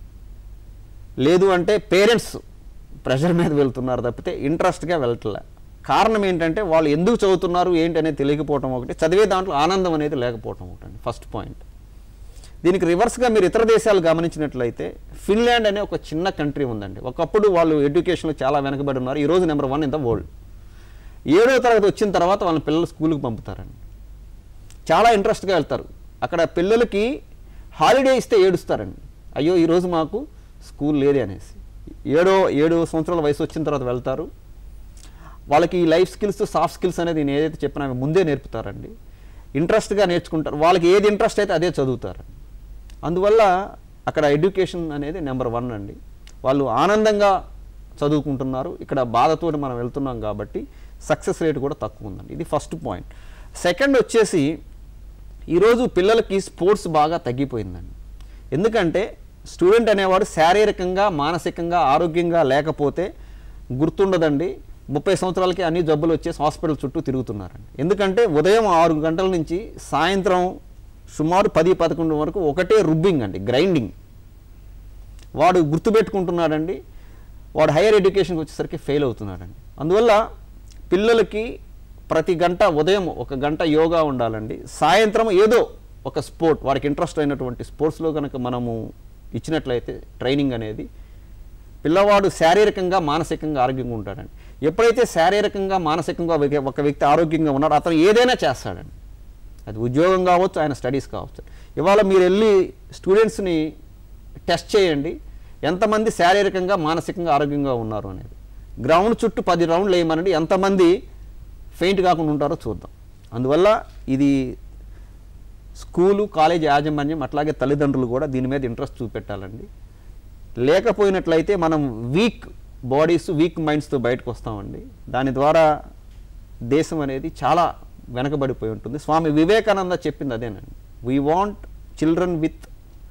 [SPEAKER 2] లేదు అంటే పేరెంట్స్ ప్రెషర్ మీద వెళ్తున్నారు తప్పితే ఇంట్రెస్ట్గా వెళ్ళట్లే కారణం ఏంటంటే వాళ్ళు ఎందుకు చదువుతున్నారు ఏంటి అనేది తెలియకపోవటం ఒకటి చదివే దాంట్లో ఆనందం అనేది లేకపోవటం ఒకటి ఫస్ట్ పాయింట్ దీనికి రివర్స్గా మీరు ఇతర దేశాలు గమనించినట్లయితే ఫిన్లాండ్ అనే ఒక చిన్న కంట్రీ ఉందండి ఒకప్పుడు వాళ్ళు ఎడ్యుకేషన్లో చాలా వెనకబడి ఉన్నారు ఈరోజు number one in the world ఏడో తరగతి వచ్చిన తర్వాత వాళ్ళ పిల్లలు స్కూల్కి పంపుతారండి చాలా ఇంట్రెస్ట్గా వెళ్తారు అక్కడ పిల్లలకి హాలిడే ఇస్తే ఏడుస్తారండి అయ్యో ఈరోజు మాకు స్కూల్ లేదే అనేసి ఏడో ఏడు సంవత్సరాల వయసు వచ్చిన తర్వాత వెళ్తారు వాళ్ళకి ఈ లైఫ్ స్కిల్స్ సాఫ్ట్ స్కిల్స్ అనేది నేను ఏదైతే చెప్పినా అవి ముందే నేర్పుతారండి ఇంట్రెస్ట్గా నేర్చుకుంటారు వాళ్ళకి ఏది ఇంట్రెస్ట్ అయితే అదే చదువుతారు అందువల్ల అక్కడ ఎడ్యుకేషన్ అనేది నెంబర్ వన్ అండి వాళ్ళు ఆనందంగా చదువుకుంటున్నారు ఇక్కడ బాధతో మనం వెళ్తున్నాం కాబట్టి సక్సెస్ రేట్ కూడా తక్కువ ఉందండి ఇది ఫస్ట్ పాయింట్ సెకండ్ వచ్చేసి ఈరోజు పిల్లలకి స్పోర్ట్స్ బాగా తగ్గిపోయిందండి ఎందుకంటే స్టూడెంట్ అనేవాడు శారీరకంగా మానసికంగా ఆరోగ్యంగా లేకపోతే గుర్తుండదండి ముప్పై సంవత్సరాలకి అన్ని జబ్బులు వచ్చేసి హాస్పిటల్ చుట్టూ తిరుగుతున్నారండి ఎందుకంటే ఉదయం ఆరు గంటల నుంచి సాయంత్రం సుమారు పది పదకొండు వరకు ఒకటే రుబ్బింగ్ అండి గ్రైండింగ్ వాడు గుర్తుపెట్టుకుంటున్నాడండి వాడు హైయర్ ఎడ్యుకేషన్కి వచ్చేసరికి ఫెయిల్ అవుతున్నాడండి అందువల్ల పిల్లలకి ప్రతి గంట ఉదయం ఒక గంట యోగా ఉండాలండి సాయంత్రం ఏదో ఒక స్పోర్ట్ వారికి ఇంట్రెస్ట్ అయినటువంటి స్పోర్ట్స్లో కనుక మనము ఇచ్చినట్లయితే ట్రైనింగ్ అనేది పిల్లవాడు శారీరకంగా మానసికంగా ఆరోగ్యంగా ఉంటాడండి ఎప్పుడైతే శారీరకంగా మానసికంగా ఒక వ్యక్తి- ఒక వ్యక్తి ఆరోగ్యంగా ఉన్నాడో అతను ఏదైనా చేస్తాడండి అది ఉద్యోగం కావచ్చు ఆయన స్టడీస్ కావచ్చు ఇవాళ మీరు వెళ్ళి స్టూడెంట్స్ని టెస్ట్ చేయండి ఎంతమంది శారీరకంగా మానసికంగా ఆరోగ్యంగా ఉన్నారు అనేది గ్రౌండ్ చుట్టూ పది రౌండ్లు వేయమనండి ఎంతమంది ఫెయింట్ కాకుండా ఉంటారో చూద్దాం అందువల్ల ఇది స్కూలు కాలేజ్ యాజమాన్యం అట్లాగే తల్లిదండ్రులు కూడా దీని మీద ఇంట్రెస్ట్ చూపెట్టాలండి లేకపోయినట్లయితే మనం వీక్ బాడీస్ వీక్ మైండ్స్తో బయటకు వస్తామండి దాని ద్వారా దేశం అనేది చాలా వెనకబడిపోయి ఉంటుంది స్వామి వివేకానంద చెప్పింది అదేనండి వీ వాంట్ చిల్డ్రన్ విత్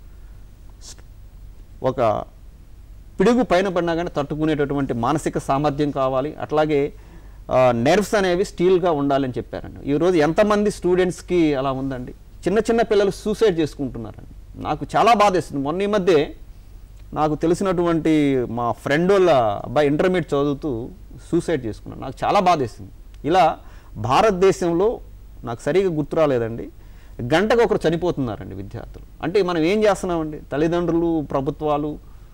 [SPEAKER 2] ఒక పిడుగు పైన పడినా కానీ తట్టుకునేటటువంటి మానసిక సామర్థ్యం కావాలి అట్లాగే నెర్వ్స్ అనేవి స్టీల్గా ఉండాలని చెప్పారండి ఈరోజు ఎంతమంది స్టూడెంట్స్కి అలా ఉందండి చిన్న చిన్న పిల్లలు సూసైడ్ చేసుకుంటున్నారండి నాకు చాలా బాధేస్తుంది మొన్న ఈ మధ్య నాకు తెలిసినటువంటి మా ఫ్రెండ్ వాళ్ళ అబ్బాయి ఇంటర్మీడియట్ చదువుతూ సూసైడ్ చేసుకున్నాడు నాకు చాలా బాధేసింది ఇలా భారతదేశంలో నాకు సరిగా గుర్తు రాలేదండి గంటకు ఒకరు చనిపోతున్నారండి విద్యార్థులు అంటే మనం ఏం చేస్తున్నామండి తల్లిదండ్రులు ప్రభుత్వాలు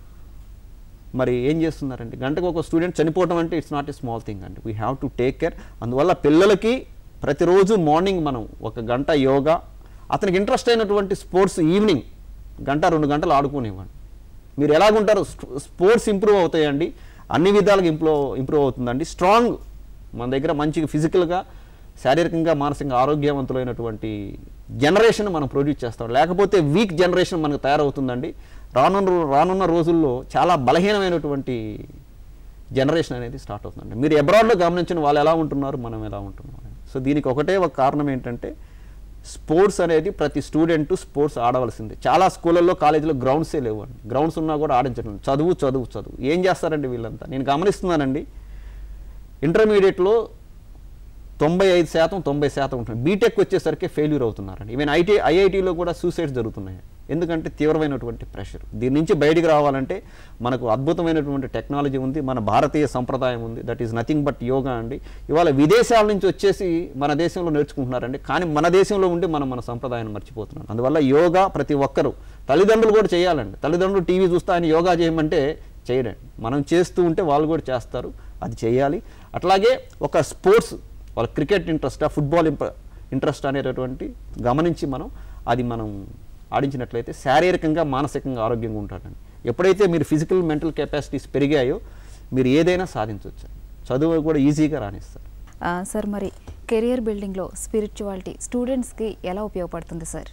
[SPEAKER 2] మరి ఏం చేస్తున్నారండి గంటకు ఒక స్టూడెంట్ చనిపోవడం అంటే it's not a small thing అండి we have to take care అందువల్ల పిల్లలకి ప్రతిరోజు మార్నింగ్ మనం ఒక గంట యోగా అతనికి ఇంట్రెస్ట్ అయినటువంటి స్పోర్ట్స్ ఈవినింగ్ గంట రెండు గంటలు ఆడుకోనివ్వండి మీరు ఎలాగుంటారు స్పోర్ట్స్ ఇంప్రూవ్ అవుతాయండి అన్ని విధాలుగా ఇంప్రూవ్ ఇంప్రూవ్ అవుతుందండి స్ట్రాంగ్ మన దగ్గర మంచిగా ఫిజికల్గా శారీరకంగా మానసికంగా ఆరోగ్యవంతులైనటువంటి జనరేషన్ మనం ప్రొడ్యూస్ చేస్తాం లేకపోతే వీక్ జనరేషన్ మనకు తయారవుతుందండి రానున్న రో- రానున్న రోజుల్లో చాలా బలహీనమైనటువంటి జనరేషన్ అనేది స్టార్ట్ అవుతుందండి మీరు అబ్రాడ్లో గమనించిన వాళ్ళు ఎలా ఉంటున్నారు మనం ఎలా ఉంటున్నాం సో దీనికి ఒకటే ఒక కారణం ఏంటంటే స్పోర్ట్స్ అనేది ప్రతి స్టూడెంట్ స్పోర్ట్స్ ఆడవలసింది చాలా స్కూళ్ళల్లో కాలేజీలో గ్రౌండ్సే లేవండి గ్రౌండ్స్ ఉన్నా కూడా ఆడించడం లేదు. చదువు చదువు చదువు ఏం చేస్తారండి వీళ్ళంతా నేను గమనిస్తున్నానండి ఇంటర్మీడియట్లో తొంభై ఐదు శాతం తొంభై శాతం ఉంటుంది బీటెక్ వచ్చేసరికి ఫెయిల్యూర్ అవుతున్నారండి ఈవెన్ ఐటీ ఐఐటీలో కూడా సూసైడ్స్ జరుగుతున్నాయి ఎందుకంటే తీవ్రమైనటువంటి ప్రెషర్ దీని నుంచి బయటికి రావాలంటే మనకు అద్భుతమైనటువంటి టెక్నాలజీ ఉంది మన భారతీయ సంప్రదాయం ఉంది that is nothing but yoga అండి ఇవాళ విదేశాల నుంచి వచ్చేసి మన దేశంలో నేర్చుకుంటున్నారండి కానీ మన దేశంలో ఉండి మనం మన సంప్రదాయాన్ని మర్చిపోతున్నాం అందువల్ల యోగా ప్రతి ఒక్కరూ తల్లిదండ్రులు కూడా చేయాలండి తల్లిదండ్రులు టీవీ చూస్తే ఆయన యోగా చేయమంటే చేయడండి మనం చేస్తూ ఉంటే వాళ్ళు కూడా చేస్తారు అది చేయాలి అట్లాగే ఒక స్పోర్ట్స్ వాళ్ళ క్రికెట్ ఇంట్రెస్టా ఫుట్బాల్ ఇంట్రెస్ట్ అనేటటువంటి గమనించి మనం అది మనం ఆడించినట్లయితే శారీరకంగా మానసికంగా ఆరోగ్యంగా ఉంటాడండి ఎప్పుడైతే మీరు ఫిజికల్ మెంటల్ కెపాసిటీస్ పెరిగాయో మీరు ఏదైనా సాధించవచ్చు చదువు కూడా ఈజీగా రాణిస్తారు
[SPEAKER 1] ఆ, సార్ మరి కెరియర్ బిల్డింగ్లో స్పిరిచువాలిటీ స్టూడెంట్స్కి ఎలా ఉపయోగపడుతుంది సార్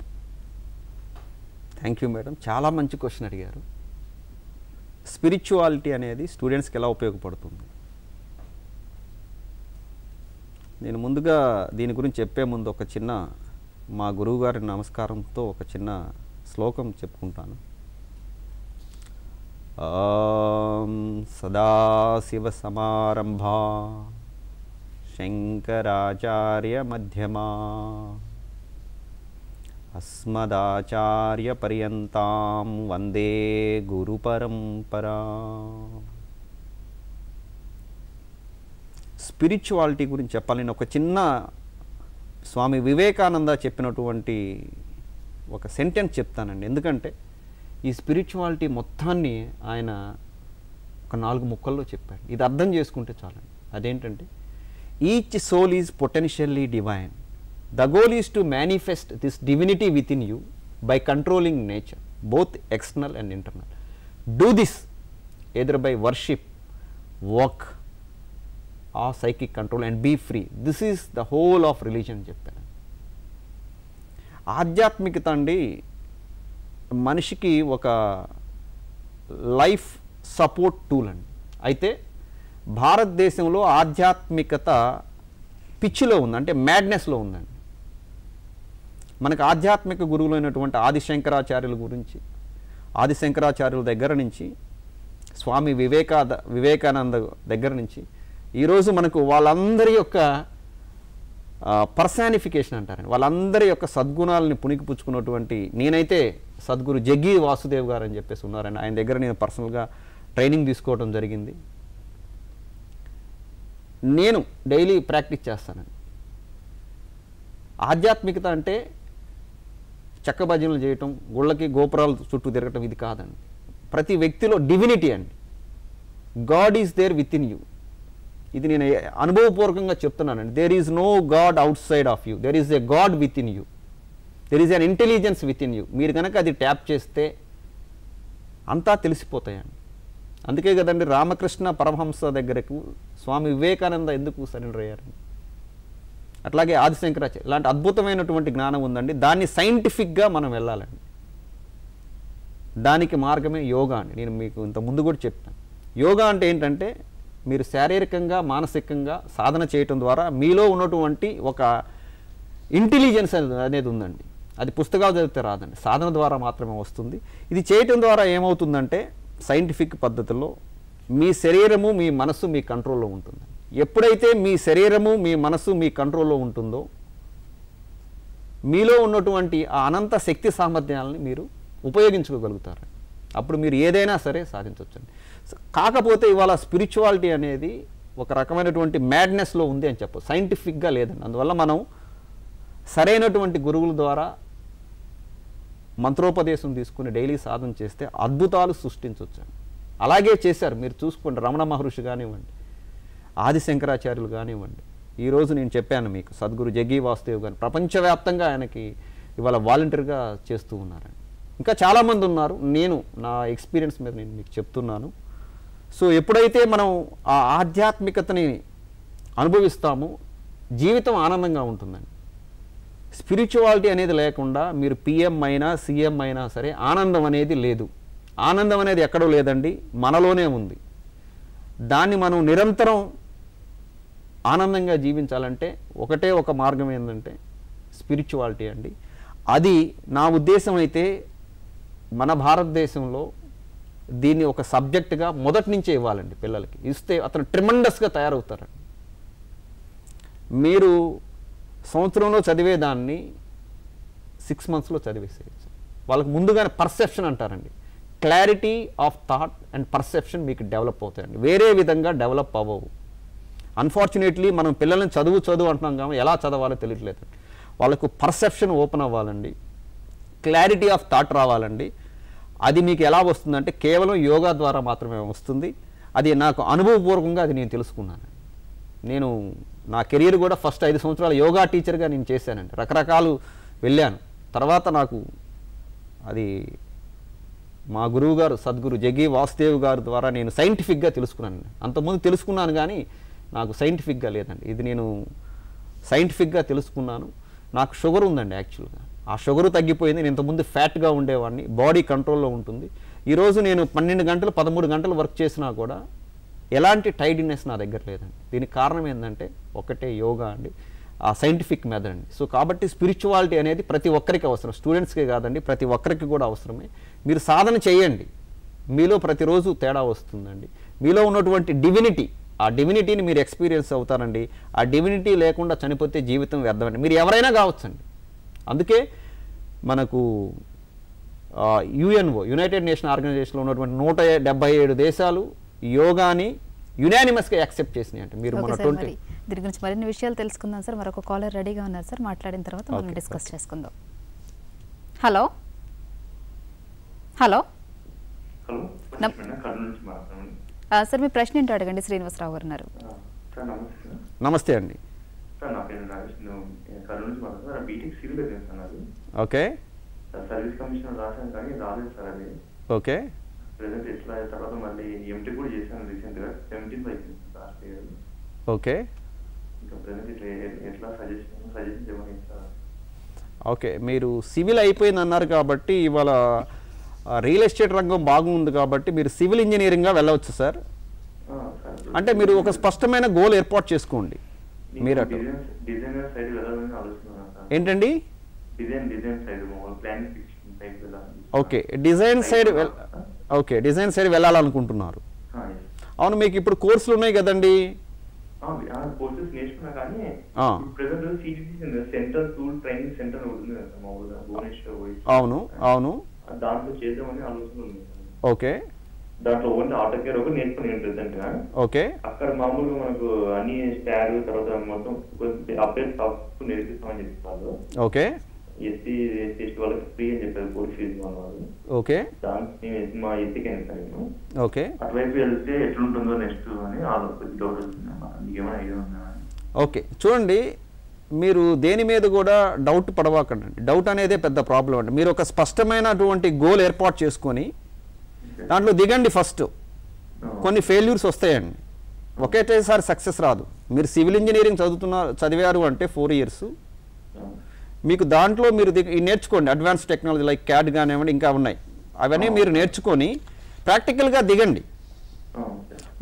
[SPEAKER 2] థ్యాంక్ యూ మేడం చాలా మంచి క్వశ్చన్ అడిగారు స్పిరిచువాలిటీ అనేది స్టూడెంట్స్కి ఎలా ఉపయోగపడుతుంది నేను ముందుగా దీని గురించి చెప్పే ముందు ఒక చిన్న మా గురువుగారి నమస్కారంతో ఒక చిన్న శ్లోకం చెప్పుకుంటాను ఆం సదాశివ సమారంభా శంకరాచార్య మధ్యమా అస్మదాచార్యపర్యంతాం వందే గురుపరంపరా స్పిరిచువాలిటీ గురించి చెప్పాలి నేను ఒక చిన్న స్వామి వివేకానంద చెప్పినటువంటి ఒక సెంటెన్స్ చెప్తానండి ఎందుకంటే ఈ స్పిరిచువాలిటీ మొత్తాన్ని ఆయన ఒక నాలుగు ముక్కల్లో చెప్పాడు ఇది అర్థం చేసుకుంటే చాలండి అదేంటంటే each soul is potentially divine the goal is to manifest this divinity within you by controlling nature both external and internal do this either by worship work uh psychic control and be free this is the whole of religion చెప్పాను ఆధ్యాత్మికత అండి మనిషికి ఒక life support tool అండి అయితే భారతదేశంలో ఆధ్యాత్మికత పిచ్చిలో ఉంది అంటే మ్యాడ్నెస్లో ఉందండి మనకు ఆధ్యాత్మిక గురువులైనటువంటి ఆదిశంకరాచార్యుల గురించి ఆదిశంకరాచార్యుల దగ్గర నుంచి స్వామి వివేకాద వివేకానంద దగ్గర నుంచి ఈరోజు మనకు వాళ్ళందరి యొక్క పర్సానిఫికేషన్ అంటారండి వాళ్ళందరి యొక్క సద్గుణాలని పుణికిపుచ్చుకున్నటువంటి నేనైతే సద్గురు జగ్గి వాసుదేవ్ గారు అని చెప్పేసి ఉన్నారండి ఆయన దగ్గర నేను పర్సనల్గా ట్రైనింగ్ తీసుకోవడం జరిగింది నేను డైలీ ప్రాక్టీస్ చేస్తానండి ఆధ్యాత్మికత అంటే చెక్క భజనలు చేయటం గుళ్ళకి గోపురాలు చుట్టూ తిరగటం ఇది కాదండి ప్రతి వ్యక్తిలో డివినిటీ అండి God is there within you ఇది నేను అనుభవపూర్వకంగా చెప్తున్నానండి there is no God outside of you there is a God within you there is an intelligence within you మీరు కనుక అది ట్యాప్ చేస్తే అంతా తెలిసిపోతాయండి అందుకే కదండి రామకృష్ణ పరమహంస దగ్గరకు స్వామి వివేకానంద ఎందుకు సరెండర్ అయ్యారండి అట్లాగే ఆదిశంకరాచార్య ఇలాంటి అద్భుతమైనటువంటి జ్ఞానం ఉందండి దాన్ని సైంటిఫిక్గా మనం వెళ్ళాలండి దానికి మార్గమే యోగా అండి నేను మీకు ఇంత ముందు కూడా చెప్పాను యోగా అంటే ఏంటంటే మీరు శారీరకంగా మానసికంగా సాధన చేయటం ద్వారా మీలో ఉన్నటువంటి ఒక ఇంటెలిజెన్స్ అనేది అనేది ఉందండి అది పుస్తకాలు చదివితే రాదండి సాధన ద్వారా మాత్రమే వస్తుంది ఇది చేయటం ద్వారా ఏమవుతుందంటే సైంటిఫిక్ పద్ధతిలో మీ శరీరము మీ మనస్సు మీ కంట్రోల్లో ఉంటుంది ఎప్పుడైతే మీ శరీరము మీ మనస్సు మీ కంట్రోల్లో ఉంటుందో మీలో ఉన్నటువంటి ఆ అనంత శక్తి సామర్థ్యాలని మీరు ఉపయోగించుకోగలుగుతారు అప్పుడు మీరు ఏదైనా సరే సాధించవచ్చండి స- కాకపోతే ఇవాళ స్పిరిచువాలిటీ అనేది ఒక రకమైనటువంటి మ్యాడ్నెస్లో ఉంది అని చెప్పు సైంటిఫిక్గా లేదండి అందువల్ల మనం సరైనటువంటి గురువుల ద్వారా మంత్రోపదేశం తీసుకుని డైలీ సాధన చేస్తే అద్భుతాలు సృష్టించవచ్చు అలాగే చేశారు మీరు చూసుకోండి రమణ మహర్షి కానివ్వండి ఆది శంకరాచార్యులు కానివ్వండి ఈరోజు నేను చెప్పాను మీకు సద్గురు జగ్గి వాసుదేవ్ గారు ప్రపంచవ్యాప్తంగా ఆయనకి ఇవాళ వాలంటీర్గా చేస్తూ ఉన్నారండి ఇంకా చాలామంది ఉన్నారు నేను నా ఎక్స్పీరియన్స్ మీద నేను మీకు చెప్తున్నాను సో ఎప్పుడైతే మనం ఆ ఆధ్యాత్మికతని అనుభవిస్తామో జీవితం ఆనందంగా ఉంటుందండి స్పిరిచువాలిటీ అనేది లేకుండా మీరు పిఎం అయినా సీఎం అయినా సరే ఆనందం అనేది లేదు ఆనందం అనేది ఎక్కడో లేదండి మనలోనే ఉంది దాన్ని మనం నిరంతరం ఆనందంగా జీవించాలంటే ఒకటే ఒక మార్గం ఏంటంటే స్పిరిచువాలిటీ అండి అది నా ఉద్దేశం అయితే మన భారతదేశంలో దీన్ని ఒక సబ్జెక్టుగా మొదటి నుంచే ఇవ్వాలండి పిల్లలకి ఇస్తే అతను ట్రిమండస్గా తయారవుతారండి మీరు సంవత్సరంలో చదివేదాన్ని సిక్స్ మంత్స్లో చదివేసేయచ్చు వాళ్ళకి ముందుగానే పర్సెప్షన్ అంటారండి clarity of thought and perception మీకు డెవలప్ అవుతాయండి వేరే విధంగా డెవలప్ అవ్వవు అన్ఫార్చునేట్లీ మనం పిల్లల్ని చదువు చదువు అంటున్నాం కానీ ఎలా చదవాలో తెలియట్లేదు వాళ్ళకు పర్సెప్షన్ ఓపెన్ అవ్వాలండి క్లారిటీ ఆఫ్ థాట్ రావాలండి అది మీకు ఎలా వస్తుందంటే కేవలం యోగా ద్వారా మాత్రమే వస్తుంది అది నాకు అనుభవపూర్వకంగా అది నేను తెలుసుకున్నాను నేను నా కెరీర్ కూడా ఫస్ట్ ఐదు సంవత్సరాలు యోగా టీచర్గా నేను చేశానండి రకరకాలు వెళ్ళాను తర్వాత నాకు అది మా గురువు గారు సద్గురు జగ్గి వాసుదేవ్ గారి ద్వారా నేను సైంటిఫిక్గా తెలుసుకున్నాను అంతకుముందు తెలుసుకున్నాను కానీ నాకు సైంటిఫిక్గా లేదండి ఇది నేను సైంటిఫిక్గా తెలుసుకున్నాను నాకు షుగర్ ఉందండి యాక్చువల్గా ఆ షుగర్ తగ్గిపోయింది నేను ఇంతకుముందు ఫ్యాట్గా ఉండేవాడిని బాడీ కంట్రోల్లో ఉంటుంది ఈరోజు నేను పన్నెండు గంటలు పదమూడు గంటలు వర్క్ చేసినా కూడా ఎలాంటి టైడినెస్ నా దగ్గర లేదండి దీనికి కారణం ఏంటంటే ఒకటే యోగా అండి ఆ సైంటిఫిక్ మెథడ్ అండి సో కాబట్టి స్పిరిచువాలిటీ అనేది ప్రతి ఒక్కరికి అవసరం స్టూడెంట్స్కే కాదండి ప్రతి ఒక్కరికి కూడా అవసరమే మీరు సాధన చేయండి మీలో ప్రతిరోజు తేడా వస్తుందండి మీలో ఉన్నటువంటి డివినిటీ ఆ డివినిటీని మీరు ఎక్స్పీరియన్స్ అవుతారండి ఆ డివినిటీ లేకుండా చనిపోతే జీవితం వ్యర్థమండి మీరు ఎవరైనా కావచ్చండి అందుకే మనకు యుఎన్ఓ యునైటెడ్ నేషన్ ఆర్గనైజేషన్లో ఉన్నటువంటి నూట డెబ్బై ఏడు దేశాలు యోగాని యునానిమస్గా యాక్సెప్ట్ చేసినాయి అంటే మీరు
[SPEAKER 1] ఓకే
[SPEAKER 2] మన
[SPEAKER 1] సార్
[SPEAKER 2] ట్వంటీ
[SPEAKER 1] మరి దీని గురించి మరిన్ని విషయాలు తెలుసుకుందాం సార్ మరొక కాలర్ రెడీగా ఉన్నారు సార్ మాట్లాడిన తర్వాత మనం
[SPEAKER 2] ఓకే,
[SPEAKER 1] డిస్కస్
[SPEAKER 2] ఓకే.
[SPEAKER 1] చేసుకుందాం హలో హలో
[SPEAKER 10] హలో
[SPEAKER 1] నమ్-
[SPEAKER 10] మేడం కర్నూలు నుంచి మాట్లాడండి
[SPEAKER 1] ఆ, సార్ మీ ప్రశ్న ఏంటో అడగండి శ్రీనివాసరావు గారు ఉన్నారు
[SPEAKER 10] సార్ నమస్తే సార్
[SPEAKER 2] నమస్తే అండి
[SPEAKER 10] సార్ నా పేరు రాజేష్ నేను కర్నూలు నుంచి మాట్లాడుతున్నాను బీటెక్ సివిల్ అయిపోయింది సార్ నాది
[SPEAKER 2] ఓకే
[SPEAKER 10] సార్ సర్వీస్ కమిషన్ రాశాను కానీ రాలేదు సార్ అది
[SPEAKER 2] ఓకే
[SPEAKER 10] ప్రెసెంట్ ఎట్లా తర్వాత మళ్ళీ ఎంటీ కూడా చేశాను రీసెంట్గా సెవెంటీన్త్ అయిపోయింది సార్ లాస్ట్ ఇయర్
[SPEAKER 2] ఓకే
[SPEAKER 10] ఇంకా ప్రెసెంట్ ఇట్లా ఎ- ఎట్లా సజెషన్ సజెషన్ చేయమని సార్
[SPEAKER 2] ఓకే మీరు సివిల్ అయిపోయింది అన్నారు కాబట్టి ఇవాళ ఆ, రియల్ ఎస్టేట్ రంగం బాగుంది కాబట్టి మీరు సివిల్ ఇంజనీరింగ్గా వెళ్ళవచ్చు సార్
[SPEAKER 10] సార్
[SPEAKER 2] అంటే మీరు ఒక స్పష్టమైన గోల్ ఏర్పాటు చేసుకోండి మీరు అటు
[SPEAKER 10] డిజైన్ డిజైనర్ సైడ్ వెళ్ళాలని ఆలోచిస్తున్నాను సార్
[SPEAKER 2] ఏంటండి
[SPEAKER 10] design design side plan fiction type వెళ్ళాలి
[SPEAKER 2] okay design side well okay design side వెళ్ళాలనుకుంటున్నారు అవును మీకు ఇప్పుడు కోర్సులు ఉన్నాయి కదండి
[SPEAKER 10] కోర్సెస్ నేర్చుకున్నా కానీ
[SPEAKER 2] ఆ.
[SPEAKER 10] Present CGP centre tool training centre ఉంటుంది కదా మా ఊళ్ళో భువనేశ్వర్ పోయి
[SPEAKER 2] అవును అవును
[SPEAKER 10] దాంట్లో చేద్దామని ఆలోచన ఉంది సార్.
[SPEAKER 2] ఓకే
[SPEAKER 10] దాంట్లో ఓన్లీ ఆటో కేర్ ఒకటి నేర్చుకుని ప్రెసెంట్ గా
[SPEAKER 2] ఓకే
[SPEAKER 10] అక్కడ మామూలుగా మనకు అన్ని స్టాడ్ తర్వాత మొత్తం అప్డేట్ సాఫ్ట్ నేర్పిస్తామని చెప్పారు
[SPEAKER 2] ఓకే
[SPEAKER 10] ఎస్సీ ఎస్టీ వాళ్ళకి ఫ్రీ అని చెప్పారు కోర్స్ ఫీజు మన వాళ్ళు
[SPEAKER 2] ఓకే
[SPEAKER 10] దానికి మేము మా ఎస్సీకి సార్ నేను
[SPEAKER 2] ఓకే
[SPEAKER 10] అటువైపు వెళ్తే ఎట్లుంటుందో నెక్స్ట్ అని ఆలోచన డౌట్ వస్తుంది అన్నమాట మీకు ఏమైనా ఐడియా ఉందా అని.
[SPEAKER 2] ఓకే చూడండి మీరు దేని మీద కూడా డౌట్ పడవాకండి డౌట్ అనేదే పెద్ద ప్రాబ్లం అండి మీరు ఒక స్పష్టమైనటువంటి గోల్ ఏర్పాటు చేసుకొని దాంట్లో దిగండి ఫస్ట్ కొన్ని ఫెయిల్యూర్స్ వస్తాయండి ఒకేటేసారి సక్సెస్ రాదు మీరు సివిల్ ఇంజనీరింగ్ చదువుతున్నారు చదివారు అంటే ఫోర్ ఇయర్స్ మీకు దాంట్లో మీరు దిగ ఈ నేర్చుకోండి అడ్వాన్స్ టెక్నాలజీ లైక్ క్యాడ్ కానివ్వండి ఇంకా ఉన్నాయి అవన్నీ మీరు నేర్చుకొని ప్రాక్టికల్గా దిగండి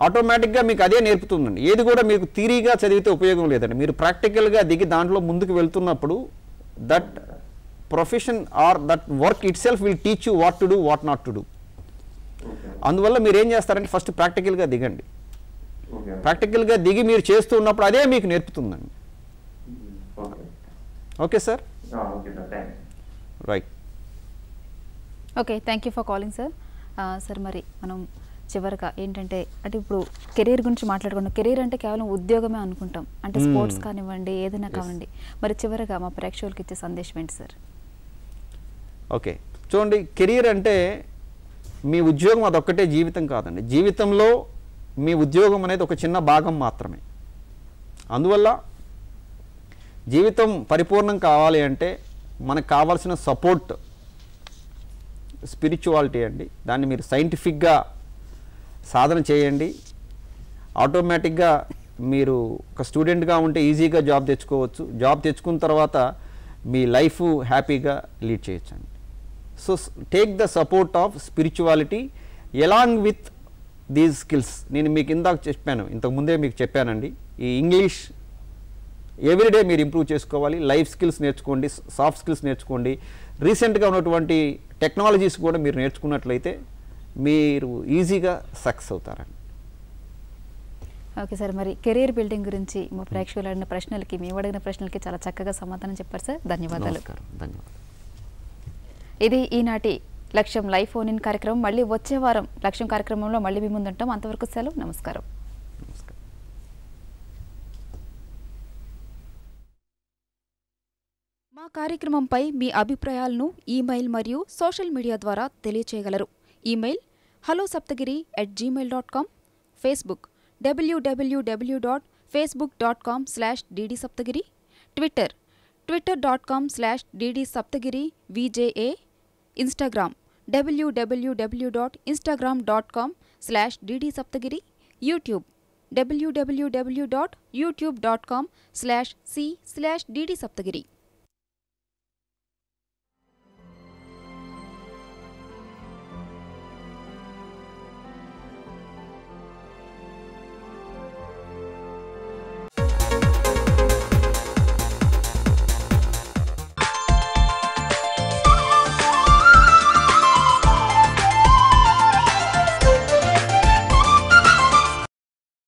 [SPEAKER 2] ఆటోమేటిక్గా మీకు అదే నేర్పుతుందండి ఏది కూడా మీకు థీరీగా చదివితే ఉపయోగం లేదండి మీరు ప్రాక్టికల్గా దిగి దాంట్లో ముందుకు వెళ్తున్నప్పుడు that profession or that work itself will teach you what to do what not to do అందువల్ల మీరు ఏం చేస్తారంటే ఫస్ట్ ప్రాక్టికల్గా దిగండి
[SPEAKER 10] ఓకే
[SPEAKER 2] ప్రాక్టికల్గా దిగి మీరు చేస్తూ ఉన్నప్పుడు అదే మీకు నేర్పుతుందండి
[SPEAKER 10] okay
[SPEAKER 2] okay sir
[SPEAKER 10] okay sir thanks
[SPEAKER 2] right
[SPEAKER 1] okay thank you for calling sir sir మరి మనం చివరగా ఏంటంటే అంటే ఇప్పుడు కెరీర్ గురించి మాట్లాడుకున్నాం కెరీర్ అంటే కేవలం ఉద్యోగమే అనుకుంటాం అంటే
[SPEAKER 2] Hmm.
[SPEAKER 1] స్పోర్ట్స్ కానివ్వండి ఏదైనా
[SPEAKER 2] Yes.
[SPEAKER 1] కానివ్వండి మరి చివరగా మా ప్రేక్షకులకి ఇచ్చే సందేశం ఏంటి సార్
[SPEAKER 2] ఓకే చూడండి కెరీర్ అంటే మీ ఉద్యోగం అదొక్కటే జీవితం కాదండి జీవితంలో మీ ఉద్యోగం అనేది ఒక చిన్న భాగం మాత్రమే అందువల్ల జీవితం పరిపూర్ణం కావాలి అంటే మనకు కావాల్సిన సపోర్ట్ స్పిరిచువాలిటీ అండి దాన్ని మీరు సైంటిఫిక్గా సాధన చేయండి ఆటోమేటిక్గా మీరు ఒక స్టూడెంట్గా ఉంటే ఈజీగా జాబ్ తెచ్చుకోవచ్చు జాబ్ తెచ్చుకున్న తర్వాత మీ లైఫ్ హ్యాపీగా లీడ్ చేయొచ్చండి so take the support of spirituality along with these skills నేను మీకు ఇందాక చెప్పాను ఇంతకు ముందే మీకు చెప్పానండి ఈ ఇంగ్లీష్ ఎవ్రీడే మీరు ఇంప్రూవ్ చేసుకోవాలి లైఫ్ స్కిల్స్ నేర్చుకోండి సాఫ్ట్ స్కిల్స్ నేర్చుకోండి రీసెంట్గా ఉన్నటువంటి టెక్నాలజీస్ కూడా మీరు నేర్చుకున్నట్లయితే మీరు ఈజీగా సక్సెస్ అవుతారండి
[SPEAKER 1] ఓకే సార్ మరి కెరీర్ బిల్డింగ్ గురించి మా ప్రేక్షకులు అడిగిన ప్రశ్నలకి మేము అడిగిన ప్రశ్నలకి చాలా చక్కగా సమాధానం చెప్పారు సార్ ధన్యవాదాలు
[SPEAKER 2] నమస్కారం ధన్యవాదాలు
[SPEAKER 1] ఇది ఈనాటి లక్ష్యం లైవ్ ఫోన్ ఇన్ కార్యక్రమం మళ్ళీ వచ్చే వారం లక్ష్యం కార్యక్రమంలో మళ్ళీ మీ ముందుంటాం అంతవరకు సెలవు నమస్కారం
[SPEAKER 2] నమస్కారం
[SPEAKER 1] మా కార్యక్రమంపై మీ అభిప్రాయాలను ఈమెయిల్ మరియు సోషల్ మీడియా ద్వారా తెలియచేయగలరు email hello Saptagiri at Gmail dot com Facebook W W W dot Facebook dot com slash DD Saptagiri Twitter Twitter dot com slash DD Saptagiri V J A Instagram W W W dot Instagram dot com slash DD Saptagiri YouTube W W W dot YouTube dot com slash C slash DD Saptagiri